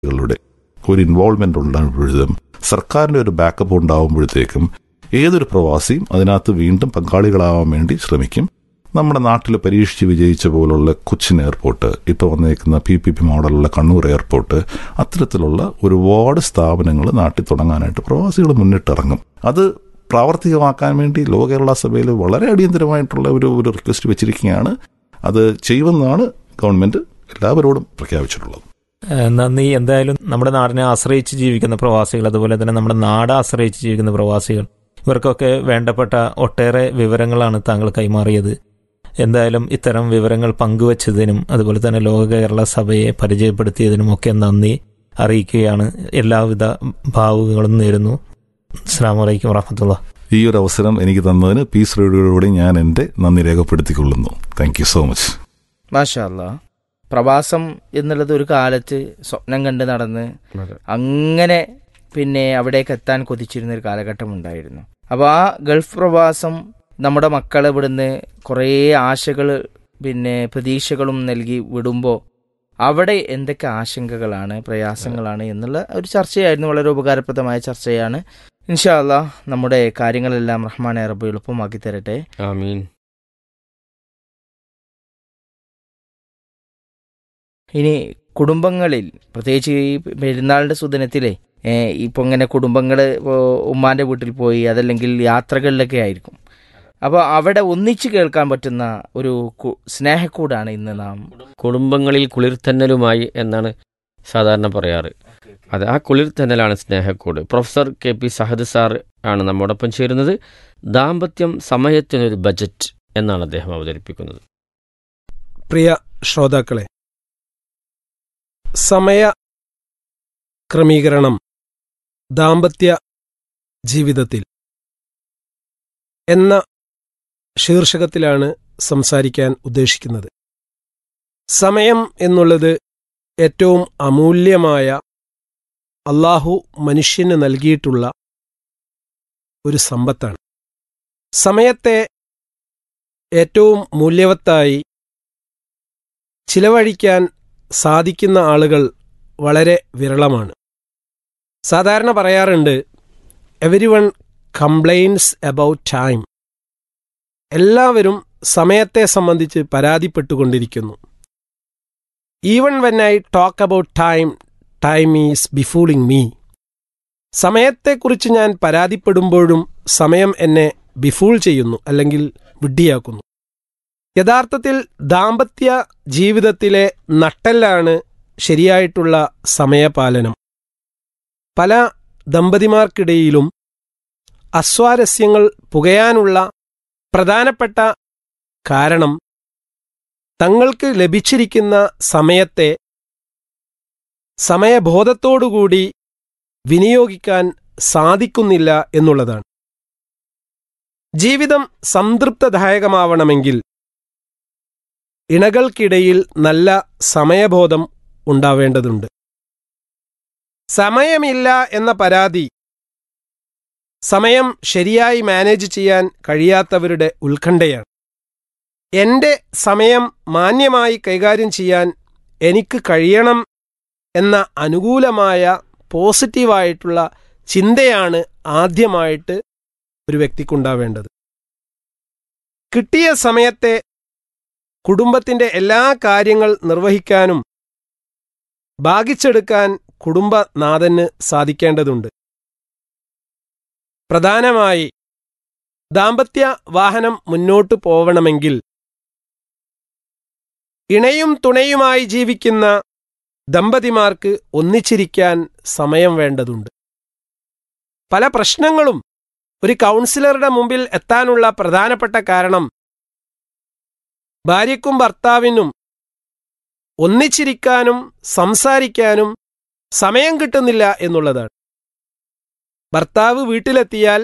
കളുടെ ഒരു ഇൻവോൾവ്മെന്റ് ഉണ്ടാകുമ്പോഴും സർക്കാരിന്റെ ഒരു ബാക്കപ്പ് ഉണ്ടാകുമ്പോഴത്തേക്കും ഏതൊരു പ്രവാസിയും അതിനകത്ത് വീണ്ടും പങ്കാളികളാവാൻ വേണ്ടി ശ്രമിക്കും നമ്മുടെ നാട്ടിൽ പരീക്ഷിച്ച് വിജയിച്ച പോലുള്ള കൊച്ചിൻ എയർപോർട്ട് ഇപ്പോൾ വന്നേക്കുന്ന പി പി പി മോഡലുള്ള കണ്ണൂർ എയർപോർട്ട് അത്തരത്തിലുള്ള ഒരുപാട് സ്ഥാപനങ്ങൾ നാട്ടിൽ തുടങ്ങാനായിട്ട് പ്രവാസികൾ മുന്നിട്ടിറങ്ങും അത് പ്രാവർത്തികമാക്കാൻ വേണ്ടി ലോക കേരള സഭയിൽ വളരെ അടിയന്തരമായിട്ടുള്ള ഒരു ഒരു റിക്വസ്റ്റ് വെച്ചിരിക്കുകയാണ് അത് ചെയ്യുമെന്നാണ് ഗവൺമെന്റ് എല്ലാവരോടും പ്രഖ്യാപിച്ചിട്ടുള്ളത് ഏഹ് നന്ദി എന്തായാലും നമ്മുടെ നാടിനെ ആശ്രയിച്ച് ജീവിക്കുന്ന പ്രവാസികൾ അതുപോലെ തന്നെ നമ്മുടെ നാട് ആശ്രയിച്ച് ജീവിക്കുന്ന പ്രവാസികൾ ഇവർക്കൊക്കെ വേണ്ടപ്പെട്ട ഒട്ടേറെ വിവരങ്ങളാണ് താങ്കൾ കൈമാറിയത് എന്തായാലും ഇത്തരം വിവരങ്ങൾ പങ്കുവച്ചതിനും അതുപോലെ തന്നെ ലോക കേരള സഭയെ പരിചയപ്പെടുത്തിയതിനും ഒക്കെ നന്ദി അറിയിക്കുകയാണ് എല്ലാവിധ ഭാവുകങ്ങളും നേരുന്നു അസ്സാം വലൈക്കും വറഹമത്തുള്ള ഈ ഒരു അവസരം എനിക്ക് തന്നതിന് പീസ് റേഡിയോയോടുകൂടി ഞാൻ എൻ്റെ നന്ദി രേഖപ്പെടുത്തിക്കൊള്ളുന്നു താങ്ക് യു സോ മച്ച് മാഷാല്ല പ്രവാസം എന്നുള്ളത് ഒരു കാലത്ത് സ്വപ്നം കണ്ട് നടന്ന് അങ്ങനെ പിന്നെ അവിടേക്ക് എത്താൻ കൊതിച്ചിരുന്ന ഒരു കാലഘട്ടം ഉണ്ടായിരുന്നു അപ്പോൾ ആ ഗൾഫ് പ്രവാസം നമ്മുടെ മക്കളെ ഇവിടുന്ന് കുറേ ആശകൾ പിന്നെ പ്രതീക്ഷകളും നൽകി വിടുമ്പോൾ അവിടെ എന്തൊക്കെ ആശങ്കകളാണ് പ്രയാസങ്ങളാണ് എന്നുള്ള ഒരു ചർച്ചയായിരുന്നു വളരെ ഉപകാരപ്രദമായ ചർച്ചയാണ് ഇൻഷാല്ല നമ്മുടെ കാര്യങ്ങളെല്ലാം റഹ്മാൻ അറബ് എളുപ്പമാക്കി തരട്ടെ ആമീൻ ഇനി കുടുംബങ്ങളിൽ പ്രത്യേകിച്ച് ഈ പെരുന്നാളിന്റെ സുദിനത്തിലെ ഇപ്പോൾ ഇങ്ങനെ കുടുംബങ്ങൾ ഉമ്മാന്റെ വീട്ടിൽ പോയി അതല്ലെങ്കിൽ യാത്രകളിലൊക്കെ ആയിരിക്കും അപ്പോൾ അവിടെ ഒന്നിച്ചു കേൾക്കാൻ പറ്റുന്ന ഒരു കു- സ്നേഹക്കൂടാണ് ഇന്ന് നാം കുടുംബങ്ങളിൽ കുളിർത്തന്നലുമായി എന്നാണ് സാധാരണ പറയാറ് അത് ആ കുളിർത്തന്നലാണ് സ്നേഹക്കൂട് professor K P Sahad sir ആണ് നമ്മോടൊപ്പം ചേരുന്നത് ദാമ്പത്യം സമയത്തിനൊരു ബജറ്റ് എന്നാണ് അദ്ദേഹം അവതരിപ്പിക്കുന്നത് പ്രിയ ശ്രോതാക്കളെ സമയ ക്രമീകരണം ദാമ്പത്യ ജീവിതത്തിൽ എന്ന ശീർഷകത്തിലാണ് സംസാരിക്കാൻ ഉദ്ദേശിക്കുന്നത് സമയം എന്നുള്ളത് ഏറ്റവും അമൂല്യമായ അള്ളാഹു മനുഷ്യന് നൽകിയിട്ടുള്ള ഒരു സമ്പത്താണ് സമയത്തെ ഏറ്റവും മൂല്യവത്തായി ചിലവഴിക്കാൻ സാധിക്കുന്ന ആളുകൾ വളരെ വിരളമാണ് സാധാരണ പറയാറുണ്ട് everyone complains about time എല്ലാവരും സമയത്തെ സംബന്ധിച്ച് പരാതിപ്പെട്ടുകൊണ്ടിരിക്കുന്നു even when I talk about time time is befooling me സമയത്തെക്കുറിച്ച് ഞാൻ പരാതിപ്പെടുമ്പോഴും സമയം എന്നെ ബിഫൂൾ ചെയ്യുന്നു അല്ലെങ്കിൽ വിഡ്ഢിയാക്കുന്നു യഥാർത്ഥത്തിൽ ദാമ്പത്യ ജീവിതത്തിലെ നട്ടെല്ലാണ് ശരിയായിട്ടുള്ള സമയപാലനം പല ദമ്പതിമാർക്കിടയിലും അസ്വാരസ്യങ്ങൾ പുകയാനുള്ള പ്രധാനപ്പെട്ട കാരണം തങ്ങൾക്ക് ലഭിച്ചിരിക്കുന്ന സമയത്തെ സമയബോധത്തോടുകൂടി വിനിയോഗിക്കാൻ സാധിക്കുന്നില്ല എന്നുള്ളതാണ് ജീവിതം സംതൃപ്തദായകമാവണമെങ്കിൽ ഇണകൾക്കിടയിൽ നല്ല സമയബോധം ഉണ്ടാവേണ്ടതുണ്ട് സമയമില്ല എന്ന പരാതി സമയം ശരിയായി മാനേജ് ചെയ്യാൻ കഴിയാത്തവരുടെ ഉത്കണ്ഠയാണ് എന്റെ സമയം മാന്യമായി കൈകാര്യം ചെയ്യാൻ എനിക്ക് കഴിയണം എന്ന അനുകൂലമായ പോസിറ്റീവായിട്ടുള്ള ചിന്തയാണ് ആദ്യമായിട്ട് ഒരു വ്യക്തിക്കുണ്ടാവേണ്ടത് കിട്ടിയ സമയത്തെ കുടുംബത്തിന്റെ എല്ലാ കാര്യങ്ങൾ നിർവഹിക്കാനും ഭാഗിച്ചെടുക്കാൻ കുടുംബനാഥന് സാധിക്കേണ്ടതുണ്ട് പ്രധാനമായി ദാമ്പത്യ വാഹനം മുന്നോട്ടു പോവണമെങ്കിൽ ഇണയും തുണയുമായി ജീവിക്കുന്ന ദമ്പതിമാർക്ക് ഒന്നിച്ചിരിക്കാൻ സമയം വേണ്ടതുണ്ട് പല പ്രശ്നങ്ങളും ഒരു കൗൺസിലറുടെ മുമ്പിൽ എത്താനുള്ള പ്രധാനപ്പെട്ട കാരണം ഭാര്യയ്ക്കും ഭർത്താവിനും ഒന്നിച്ചിരിക്കാനും സംസാരിക്കാനും സമയം കിട്ടുന്നില്ല എന്നുള്ളതാണ് ഭർത്താവ് വീട്ടിലെത്തിയാൽ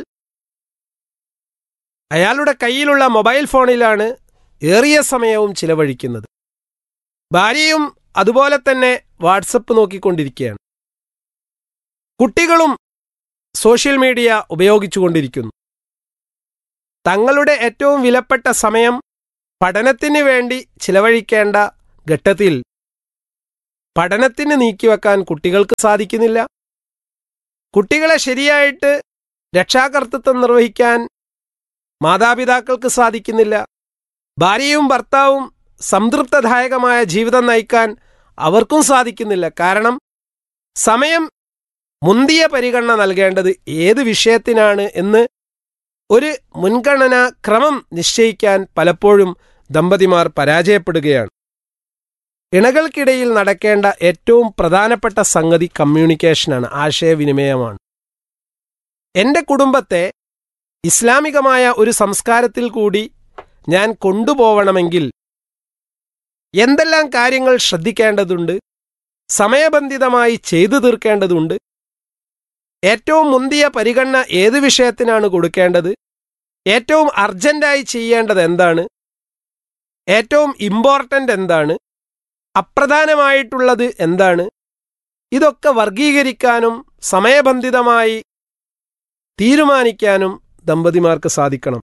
അയാളുടെ കയ്യിലുള്ള മൊബൈൽ ഫോണിലാണ് ഏറിയ സമയവും ചിലവഴിക്കുന്നത് ഭാര്യയും അതുപോലെ തന്നെ വാട്സപ്പ് നോക്കിക്കൊണ്ടിരിക്കുകയാണ് കുട്ടികളും സോഷ്യൽ മീഡിയ ഉപയോഗിച്ചുകൊണ്ടിരിക്കുന്നു തങ്ങളുടെ ഏറ്റവും വിലപ്പെട്ട സമയം പഠനത്തിന് വേണ്ടി ചിലവഴിക്കേണ്ട ഘട്ടത്തിൽ പഠനത്തിന് നീക്കിവെക്കാൻ കുട്ടികൾക്ക് സാധിക്കുന്നില്ല കുട്ടികളെ ശരിയായിട്ട് രക്ഷാകർത്തൃത്വം നിർവഹിക്കാൻ മാതാപിതാക്കൾക്ക് സാധിക്കുന്നില്ല ഭാര്യയും ഭർത്താവും സംതൃപ്തദായകമായ ജീവിതം നയിക്കാൻ അവർക്കും സാധിക്കുന്നില്ല കാരണം സമയം മുന്തിയ പരിഗണന നൽകേണ്ടത് ഏത് വിഷയത്തിനാണ് എന്ന് ഒരു മുൻഗണനാ ക്രമം നിശ്ചയിക്കാൻ പലപ്പോഴും ദമ്പതിമാർ പരാജയപ്പെടുകയാണ് ഇണകൾക്കിടയിൽ നടക്കേണ്ട ഏറ്റവും പ്രധാനപ്പെട്ട സംഗതി കമ്മ്യൂണിക്കേഷനാണ് ആശയവിനിമയമാണ് എൻ്റെ കുടുംബത്തെ ഇസ്ലാമികമായ ഒരു സംസ്കാരത്തിൽ കൂടി ഞാൻ കൊണ്ടുപോവണമെങ്കിൽ എന്തെല്ലാം കാര്യങ്ങൾ ശ്രദ്ധിക്കേണ്ടതുണ്ട് സമയബന്ധിതമായി ചെയ്തു തീർക്കേണ്ടതുണ്ട് ഏറ്റവും മുന്തിയ പരിഗണന ഏത് വിഷയത്തിനാണ് കൊടുക്കേണ്ടത് ഏറ്റവും അർജന്റായി ചെയ്യേണ്ടത് എന്താണ് ഏറ്റവും ഇമ്പോർട്ടൻ്റ് എന്താണ് അപ്രധാനമായിട്ടുള്ളത് എന്താണ് ഇതൊക്കെ വർഗീകരിക്കാനും സമയബന്ധിതമായി തീരുമാനിക്കാനും ദമ്പതിമാർക്ക് സാധിക്കണം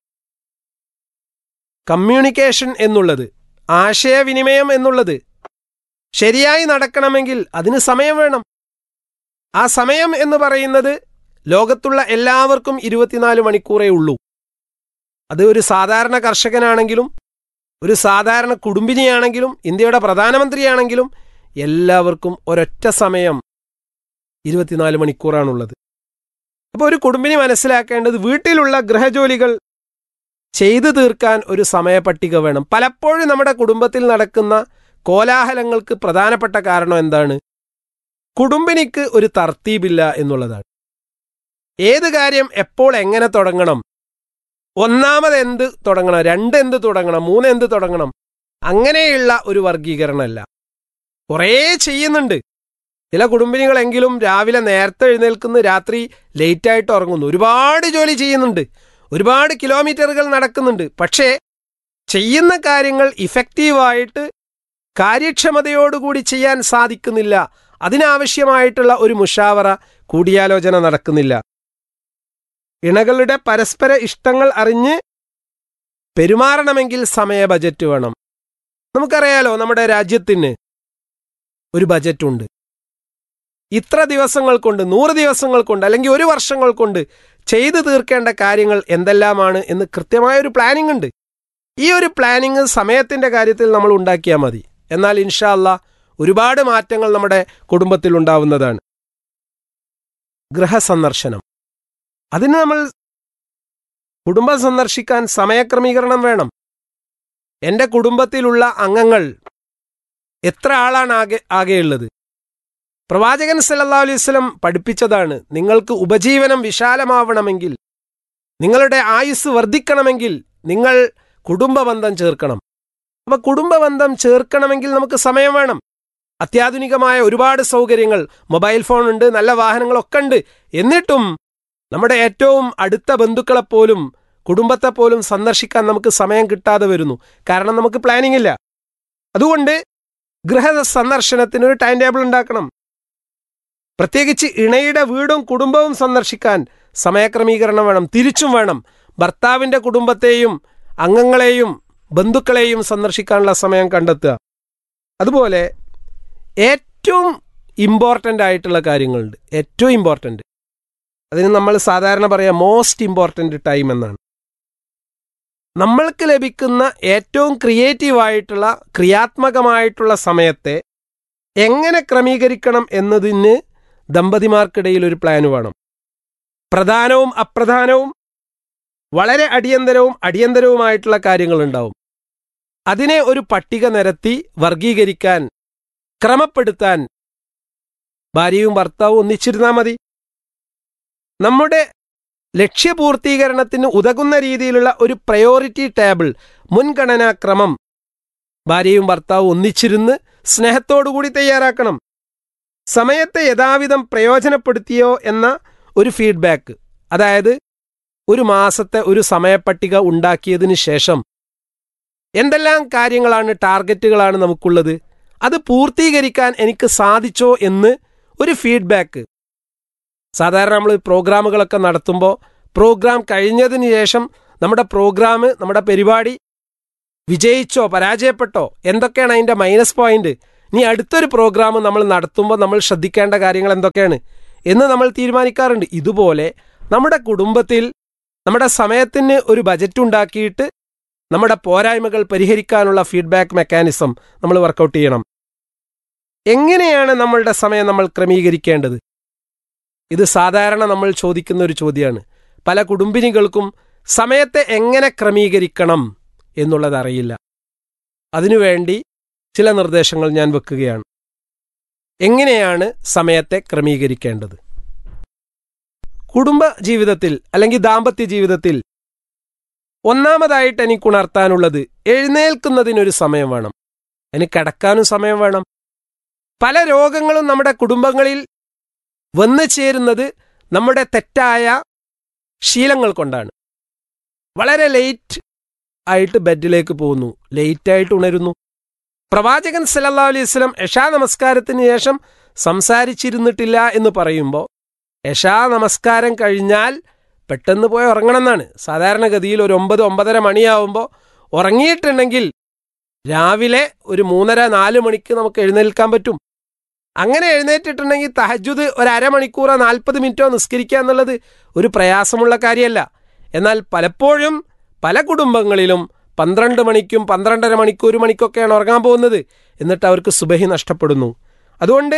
കമ്മ്യൂണിക്കേഷൻ എന്നുള്ളത് ആശയവിനിമയം എന്നുള്ളത് ശരിയായി നടക്കണമെങ്കിൽ അതിന് സമയം വേണം ആ സമയം എന്ന് പറയുന്നത് ലോകത്തുള്ള എല്ലാവർക്കും ഇരുപത്തിനാല് മണിക്കൂറേ ഉള്ളൂ അത് ഒരു സാധാരണ കർഷകനാണെങ്കിലും ഒരു സാധാരണ കുടുംബിനിയാണെങ്കിലും ഇന്ത്യയുടെ പ്രധാനമന്ത്രിയാണെങ്കിലും എല്ലാവർക്കും ഒരൊറ്റ സമയം ഇരുപത്തിനാല് മണിക്കൂറാണുള്ളത് അപ്പോൾ ഒരു കുടുംബിനി മനസ്സിലാക്കേണ്ടത് വീട്ടിലുള്ള ഗൃഹജോലികൾ ചെയ്തു തീർക്കാൻ ഒരു സമയപട്ടിക വേണം പലപ്പോഴും നമ്മുടെ കുടുംബത്തിൽ നടക്കുന്ന കോലാഹലങ്ങൾക്ക് പ്രധാനപ്പെട്ട കാരണം എന്താണ് കുടുംബിനിക്ക് ഒരു തർത്തീബില്ല എന്നുള്ളതാണ് ഏത് കാര്യം എപ്പോൾ എങ്ങനെ തുടങ്ങണം ഒന്നാമത് എന്ത് തുടങ്ങണം രണ്ട് എന്ത് തുടങ്ങണം മൂന്ന് എന്ത് തുടങ്ങണം അങ്ങനെയുള്ള ഒരു വർഗീകരണമല്ല കുറേ ചെയ്യുന്നുണ്ട് ചില കുടുംബിനികളെങ്കിലും രാവിലെ നേരത്തെ എഴുന്നേൽക്കുന്നു രാത്രി ലേറ്റായിട്ട് ഉറങ്ങുന്നു ഒരുപാട് ജോലി ചെയ്യുന്നുണ്ട് ഒരുപാട് കിലോമീറ്ററുകൾ നടക്കുന്നുണ്ട് പക്ഷേ ചെയ്യുന്ന കാര്യങ്ങൾ ഇഫക്റ്റീവായിട്ട് കാര്യക്ഷമതയോടുകൂടി ചെയ്യാൻ സാധിക്കുന്നില്ല അതിനാവശ്യമായിട്ടുള്ള ഒരു മുഷാവറ കൂടിയാലോചന നടക്കുന്നില്ല ഇണകളുടെ പരസ്പര ഇഷ്ടങ്ങൾ അറിഞ്ഞ് പെരുമാറണമെങ്കിൽ സമയ ബജറ്റ് വേണം നമുക്കറിയാലോ നമ്മുടെ രാജ്യത്തിന് ഒരു ബജറ്റുണ്ട് ഇത്ര ദിവസങ്ങൾ കൊണ്ട് നൂറ് ദിവസങ്ങൾ കൊണ്ട് അല്ലെങ്കിൽ ഒരു വർഷങ്ങൾ കൊണ്ട് ചെയ്തു തീർക്കേണ്ട കാര്യങ്ങൾ എന്തെല്ലാമാണ് എന്ന് കൃത്യമായ ഒരു പ്ലാനിംഗ് ഉണ്ട് ഈ ഒരു പ്ലാനിങ് സമയത്തിന്റെ കാര്യത്തിൽ നമ്മൾ ഉണ്ടാക്കിയാൽ മതി എന്നാൽ ഇൻഷാ അല്ലാ ഒരുപാട് മാറ്റങ്ങൾ നമ്മുടെ കുടുംബത്തിൽ ഉണ്ടാവുന്നതാണ് ഗൃഹസന്ദർശനം അതിന് നമ്മൾ കുടുംബം സന്ദർശിക്കാൻ സമയക്രമീകരണം വേണം എൻ്റെ കുടുംബത്തിലുള്ള അംഗങ്ങൾ എത്ര ആളാണ് ആകെ ആകെയുള്ളത് പ്രവാചകൻ സല്ലല്ലാഹു അലൈഹി വസല്ലം പഠിപ്പിച്ചതാണ് നിങ്ങൾക്ക് ഉപജീവനം വിശാലമാവണമെങ്കിൽ നിങ്ങളുടെ ആയുസ് വർദ്ധിക്കണമെങ്കിൽ നിങ്ങൾ കുടുംബബന്ധം ചേർക്കണം അപ്പൊ കുടുംബബന്ധം ചേർക്കണമെങ്കിൽ നമുക്ക് സമയം വേണം അത്യാധുനികമായ ഒരുപാട് സൗകര്യങ്ങൾ മൊബൈൽ ഫോൺ ഉണ്ട് നല്ല വാഹനങ്ങളൊക്കെ ഉണ്ട് എന്നിട്ടും നമ്മുടെ ഏറ്റവും അടുത്ത ബന്ധുക്കളെപ്പോലും കുടുംബത്തെപ്പോലും സന്ദർശിക്കാൻ നമുക്ക് സമയം കിട്ടാതെ വരുന്നു കാരണം നമുക്ക് പ്ലാനിംഗ് ഇല്ല അതുകൊണ്ട് ഗൃഹ സന്ദർശനത്തിന് ഒരു ടൈം ടേബിൾ ഉണ്ടാക്കണം പ്രത്യേകിച്ച് ഇണയുടെ വീടും കുടുംബവും സന്ദർശിക്കാൻ സമയക്രമീകരണം വേണം തിരിച്ചും വേണം ഭർത്താവിന്റെ കുടുംബത്തെയും അംഗങ്ങളെയും ബന്ധുക്കളെയും സന്ദർശിക്കാനുള്ള സമയം കണ്ടെത്തുക അതുപോലെ ഏറ്റവും ഇമ്പോർട്ടൻ്റ് ആയിട്ടുള്ള കാര്യങ്ങളുണ്ട് ഏറ്റവും ഇമ്പോർട്ടൻ്റ് അതിന് നമ്മൾ സാധാരണ പറയാം മോസ്റ്റ് ഇമ്പോർട്ടൻ്റ് ടൈം എന്നാണ് നമ്മൾക്ക് ലഭിക്കുന്ന ഏറ്റവും ക്രിയേറ്റീവ് ആയിട്ടുള്ള ക്രിയാത്മകമായിട്ടുള്ള സമയത്തെ എങ്ങനെ ക്രമീകരിക്കണം എന്നതിന് ദമ്പതിമാർക്കിടയിൽ ഒരു പ്ലാൻ വേണം പ്രധാനവും അപ്രധാനവും വളരെ അടിയന്തരവും അടിയന്തരവുമായിട്ടുള്ള കാര്യങ്ങളുണ്ടാവും അതിനെ ഒരു പട്ടിക നിരത്തി വർഗീകരിക്കാൻ ക്രമപ്പെടുത്താൻ ഭാര്യയും ഭർത്താവും ഒന്നിച്ചിരുന്നാൽ മതി നമ്മുടെ ലക്ഷ്യപൂർത്തീകരണത്തിന് ഉതകുന്ന രീതിയിലുള്ള ഒരു പ്രയോറിറ്റി ടേബിൾ മുൻഗണനാ ക്രമം ഭാര്യയും ഭർത്താവും ഒന്നിച്ചിരുന്ന് സ്നേഹത്തോടുകൂടി തയ്യാറാക്കണം സമയത്തെ യഥാവിധം പ്രയോജനപ്പെടുത്തിയോ എന്ന ഒരു ഫീഡ്ബാക്ക് അതായത് ഒരു മാസത്തെ ഒരു സമയപ്പട്ടിക ഉണ്ടാക്കിയതിന് ശേഷം എന്തെല്ലാം കാര്യങ്ങളാണ് ടാർഗറ്റുകളാണ് നമുക്കുള്ളത് അത് പൂർത്തീകരിക്കാൻ എനിക്ക് സാധിച്ചോ എന്ന് ഒരു ഫീഡ്ബാക്ക് സാധാരണ നമ്മൾ പ്രോഗ്രാമുകളൊക്കെ നടത്തുമ്പോൾ പ്രോഗ്രാം കഴിഞ്ഞതിന് ശേഷം നമ്മുടെ പ്രോഗ്രാം നമ്മുടെ പരിപാടി വിജയിച്ചോ പരാജയപ്പെട്ടോ എന്തൊക്കെയാണ് അതിൻ്റെ മൈനസ് പോയിന്റ് നീ അടുത്തൊരു പ്രോഗ്രാം നമ്മൾ നടത്തുമ്പോൾ നമ്മൾ ശ്രദ്ധിക്കേണ്ട കാര്യങ്ങൾ എന്തൊക്കെയാണ് എന്ന് നമ്മൾ തീരുമാനിക്കാറുണ്ട് ഇതുപോലെ നമ്മുടെ കുടുംബത്തിൽ നമ്മുടെ സമയത്തിന് ഒരു ബജറ്റ് ഉണ്ടാക്കിയിട്ട് നമ്മുടെ പോരായ്മകൾ പരിഹരിക്കാനുള്ള ഫീഡ്ബാക്ക് മെക്കാനിസം നമ്മൾ വർക്കൗട്ട് ചെയ്യണം എങ്ങനെയാണ് നമ്മളുടെ സമയം നമ്മൾ ക്രമീകരിക്കേണ്ടത് ഇത് സാധാരണ നമ്മൾ ചോദിക്കുന്ന ഒരു ചോദ്യമാണ് പല കുടുംബിനികൾക്കും സമയത്തെ എങ്ങനെ ക്രമീകരിക്കണം എന്നുള്ളത് അറിയില്ല അതിനുവേണ്ടി ചില നിർദ്ദേശങ്ങൾ ഞാൻ വെക്കുകയാണ് എങ്ങനെയാണ് സമയത്തെ ക്രമീകരിക്കേണ്ടത് കുടുംബ ജീവിതത്തിൽ അല്ലെങ്കിൽ ദാമ്പത്യ ജീവിതത്തിൽ ഒന്നാമതായിട്ട് എനിക്ക് ഉണർത്താനുള്ളത് എഴുന്നേൽക്കുന്നതിനൊരു സമയം വേണം എനിക്ക് കിടക്കാനും സമയം വേണം പല രോഗങ്ങളും നമ്മുടെ കുടുംബങ്ങളിൽ വന്നു ചേരുന്നത് നമ്മുടെ തെറ്റായ ശീലങ്ങൾ കൊണ്ടാണ് വളരെ ലേറ്റ് ആയിട്ട് ബെഡിലേക്ക് പോകുന്നു ലേറ്റായിട്ട് ഉണരുന്നു പ്രവാചകൻ സല്ലല്ലാഹു അലൈഹി വസല്ലം യശാ നമസ്കാരത്തിന് ശേഷം സംസാരിച്ചിരുന്നിട്ടില്ല എന്ന് പറയുമ്പോൾ യശാ നമസ്കാരം കഴിഞ്ഞാൽ പെട്ടെന്ന് പോയി ഉറങ്ങണമെന്നാണ് സാധാരണഗതിയിൽ ഒരു ഒമ്പത് ഒമ്പതര മണിയാവുമ്പോൾ ഉറങ്ങിയിട്ടുണ്ടെങ്കിൽ രാവിലെ ഒരു മൂന്നര നാല് മണിക്ക് നമുക്ക് എഴുന്നേൽക്കാൻ പറ്റും അങ്ങനെ എഴുന്നേറ്റിട്ടുണ്ടെങ്കിൽ തഹജുദ് ഒരു അരമണിക്കൂറോ നാൽപ്പത് മിനിറ്റോ നിസ്കരിക്കുക എന്നുള്ളത് ഒരു പ്രയാസമുള്ള കാര്യമല്ല എന്നാൽ പലപ്പോഴും പല കുടുംബങ്ങളിലും പന്ത്രണ്ട് മണിക്കും പന്ത്രണ്ടര മണിക്കും ഒരു മണിക്കൊക്കെയാണ് ഉറങ്ങാൻ പോകുന്നത് എന്നിട്ട് അവർക്ക് സുബഹി നഷ്ടപ്പെടുന്നു അതുകൊണ്ട്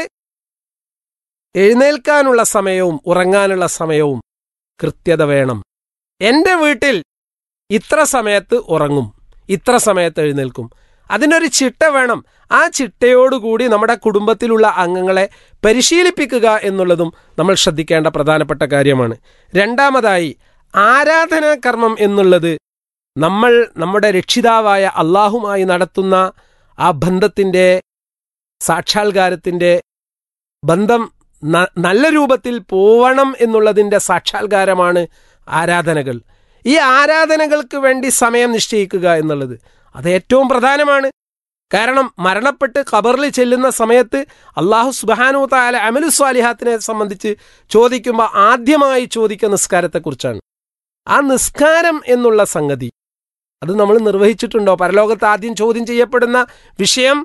എഴുന്നേൽക്കാനുള്ള സമയവും ഉറങ്ങാനുള്ള സമയവും കൃത്യത വേണം എൻ്റെ വീട്ടിൽ ഇത്ര സമയത്ത് ഉറങ്ങും ഇത്ര സമയത്ത് എഴുന്നേൽക്കും അതിനൊരു ചിട്ട വേണം ആ ചിട്ടയോടുകൂടി നമ്മുടെ കുടുംബത്തിലുള്ള അംഗങ്ങളെ പരിശീലിപ്പിക്കുക എന്നുള്ളതും നമ്മൾ ശ്രദ്ധിക്കേണ്ട പ്രധാനപ്പെട്ട കാര്യമാണ് രണ്ടാമതായി ആരാധനാ കർമ്മം എന്നുള്ളത് നമ്മൾ നമ്മുടെ രക്ഷിതാവായ അള്ളാഹുമായി നടത്തുന്ന ആ ബന്ധത്തിൻ്റെ സാക്ഷാത്കാരത്തിൻ്റെ ബന്ധം ന- നല്ല രൂപത്തിൽ പോവണം എന്നുള്ളതിൻ്റെ സാക്ഷാത്കാരമാണ് ആരാധനകൾ ഈ ആരാധനകൾക്ക് വേണ്ടി സമയം നിശ്ചയിക്കുക എന്നുള്ളത് അത് ഏറ്റവും പ്രധാനമാണ് കാരണം മരണപ്പെട്ട് ഖബറിൽ ചെല്ലുന്ന സമയത്ത് അള്ളാഹു സുബാനു താല അമലു സ്വാലിഹാത്തിനെ സംബന്ധിച്ച് ചോദിക്കുമ്പോൾ ആദ്യമായി ചോദിക്കുന്ന നിസ്കാരത്തെക്കുറിച്ചാണ് ആ നിസ്കാരം എന്നുള്ള സംഗതി അത് നമ്മൾ നിർവഹിച്ചിട്ടുണ്ടോ പരലോകത്ത് ആദ്യം ചോദ്യം ചെയ്യപ്പെടുന്ന വിഷയം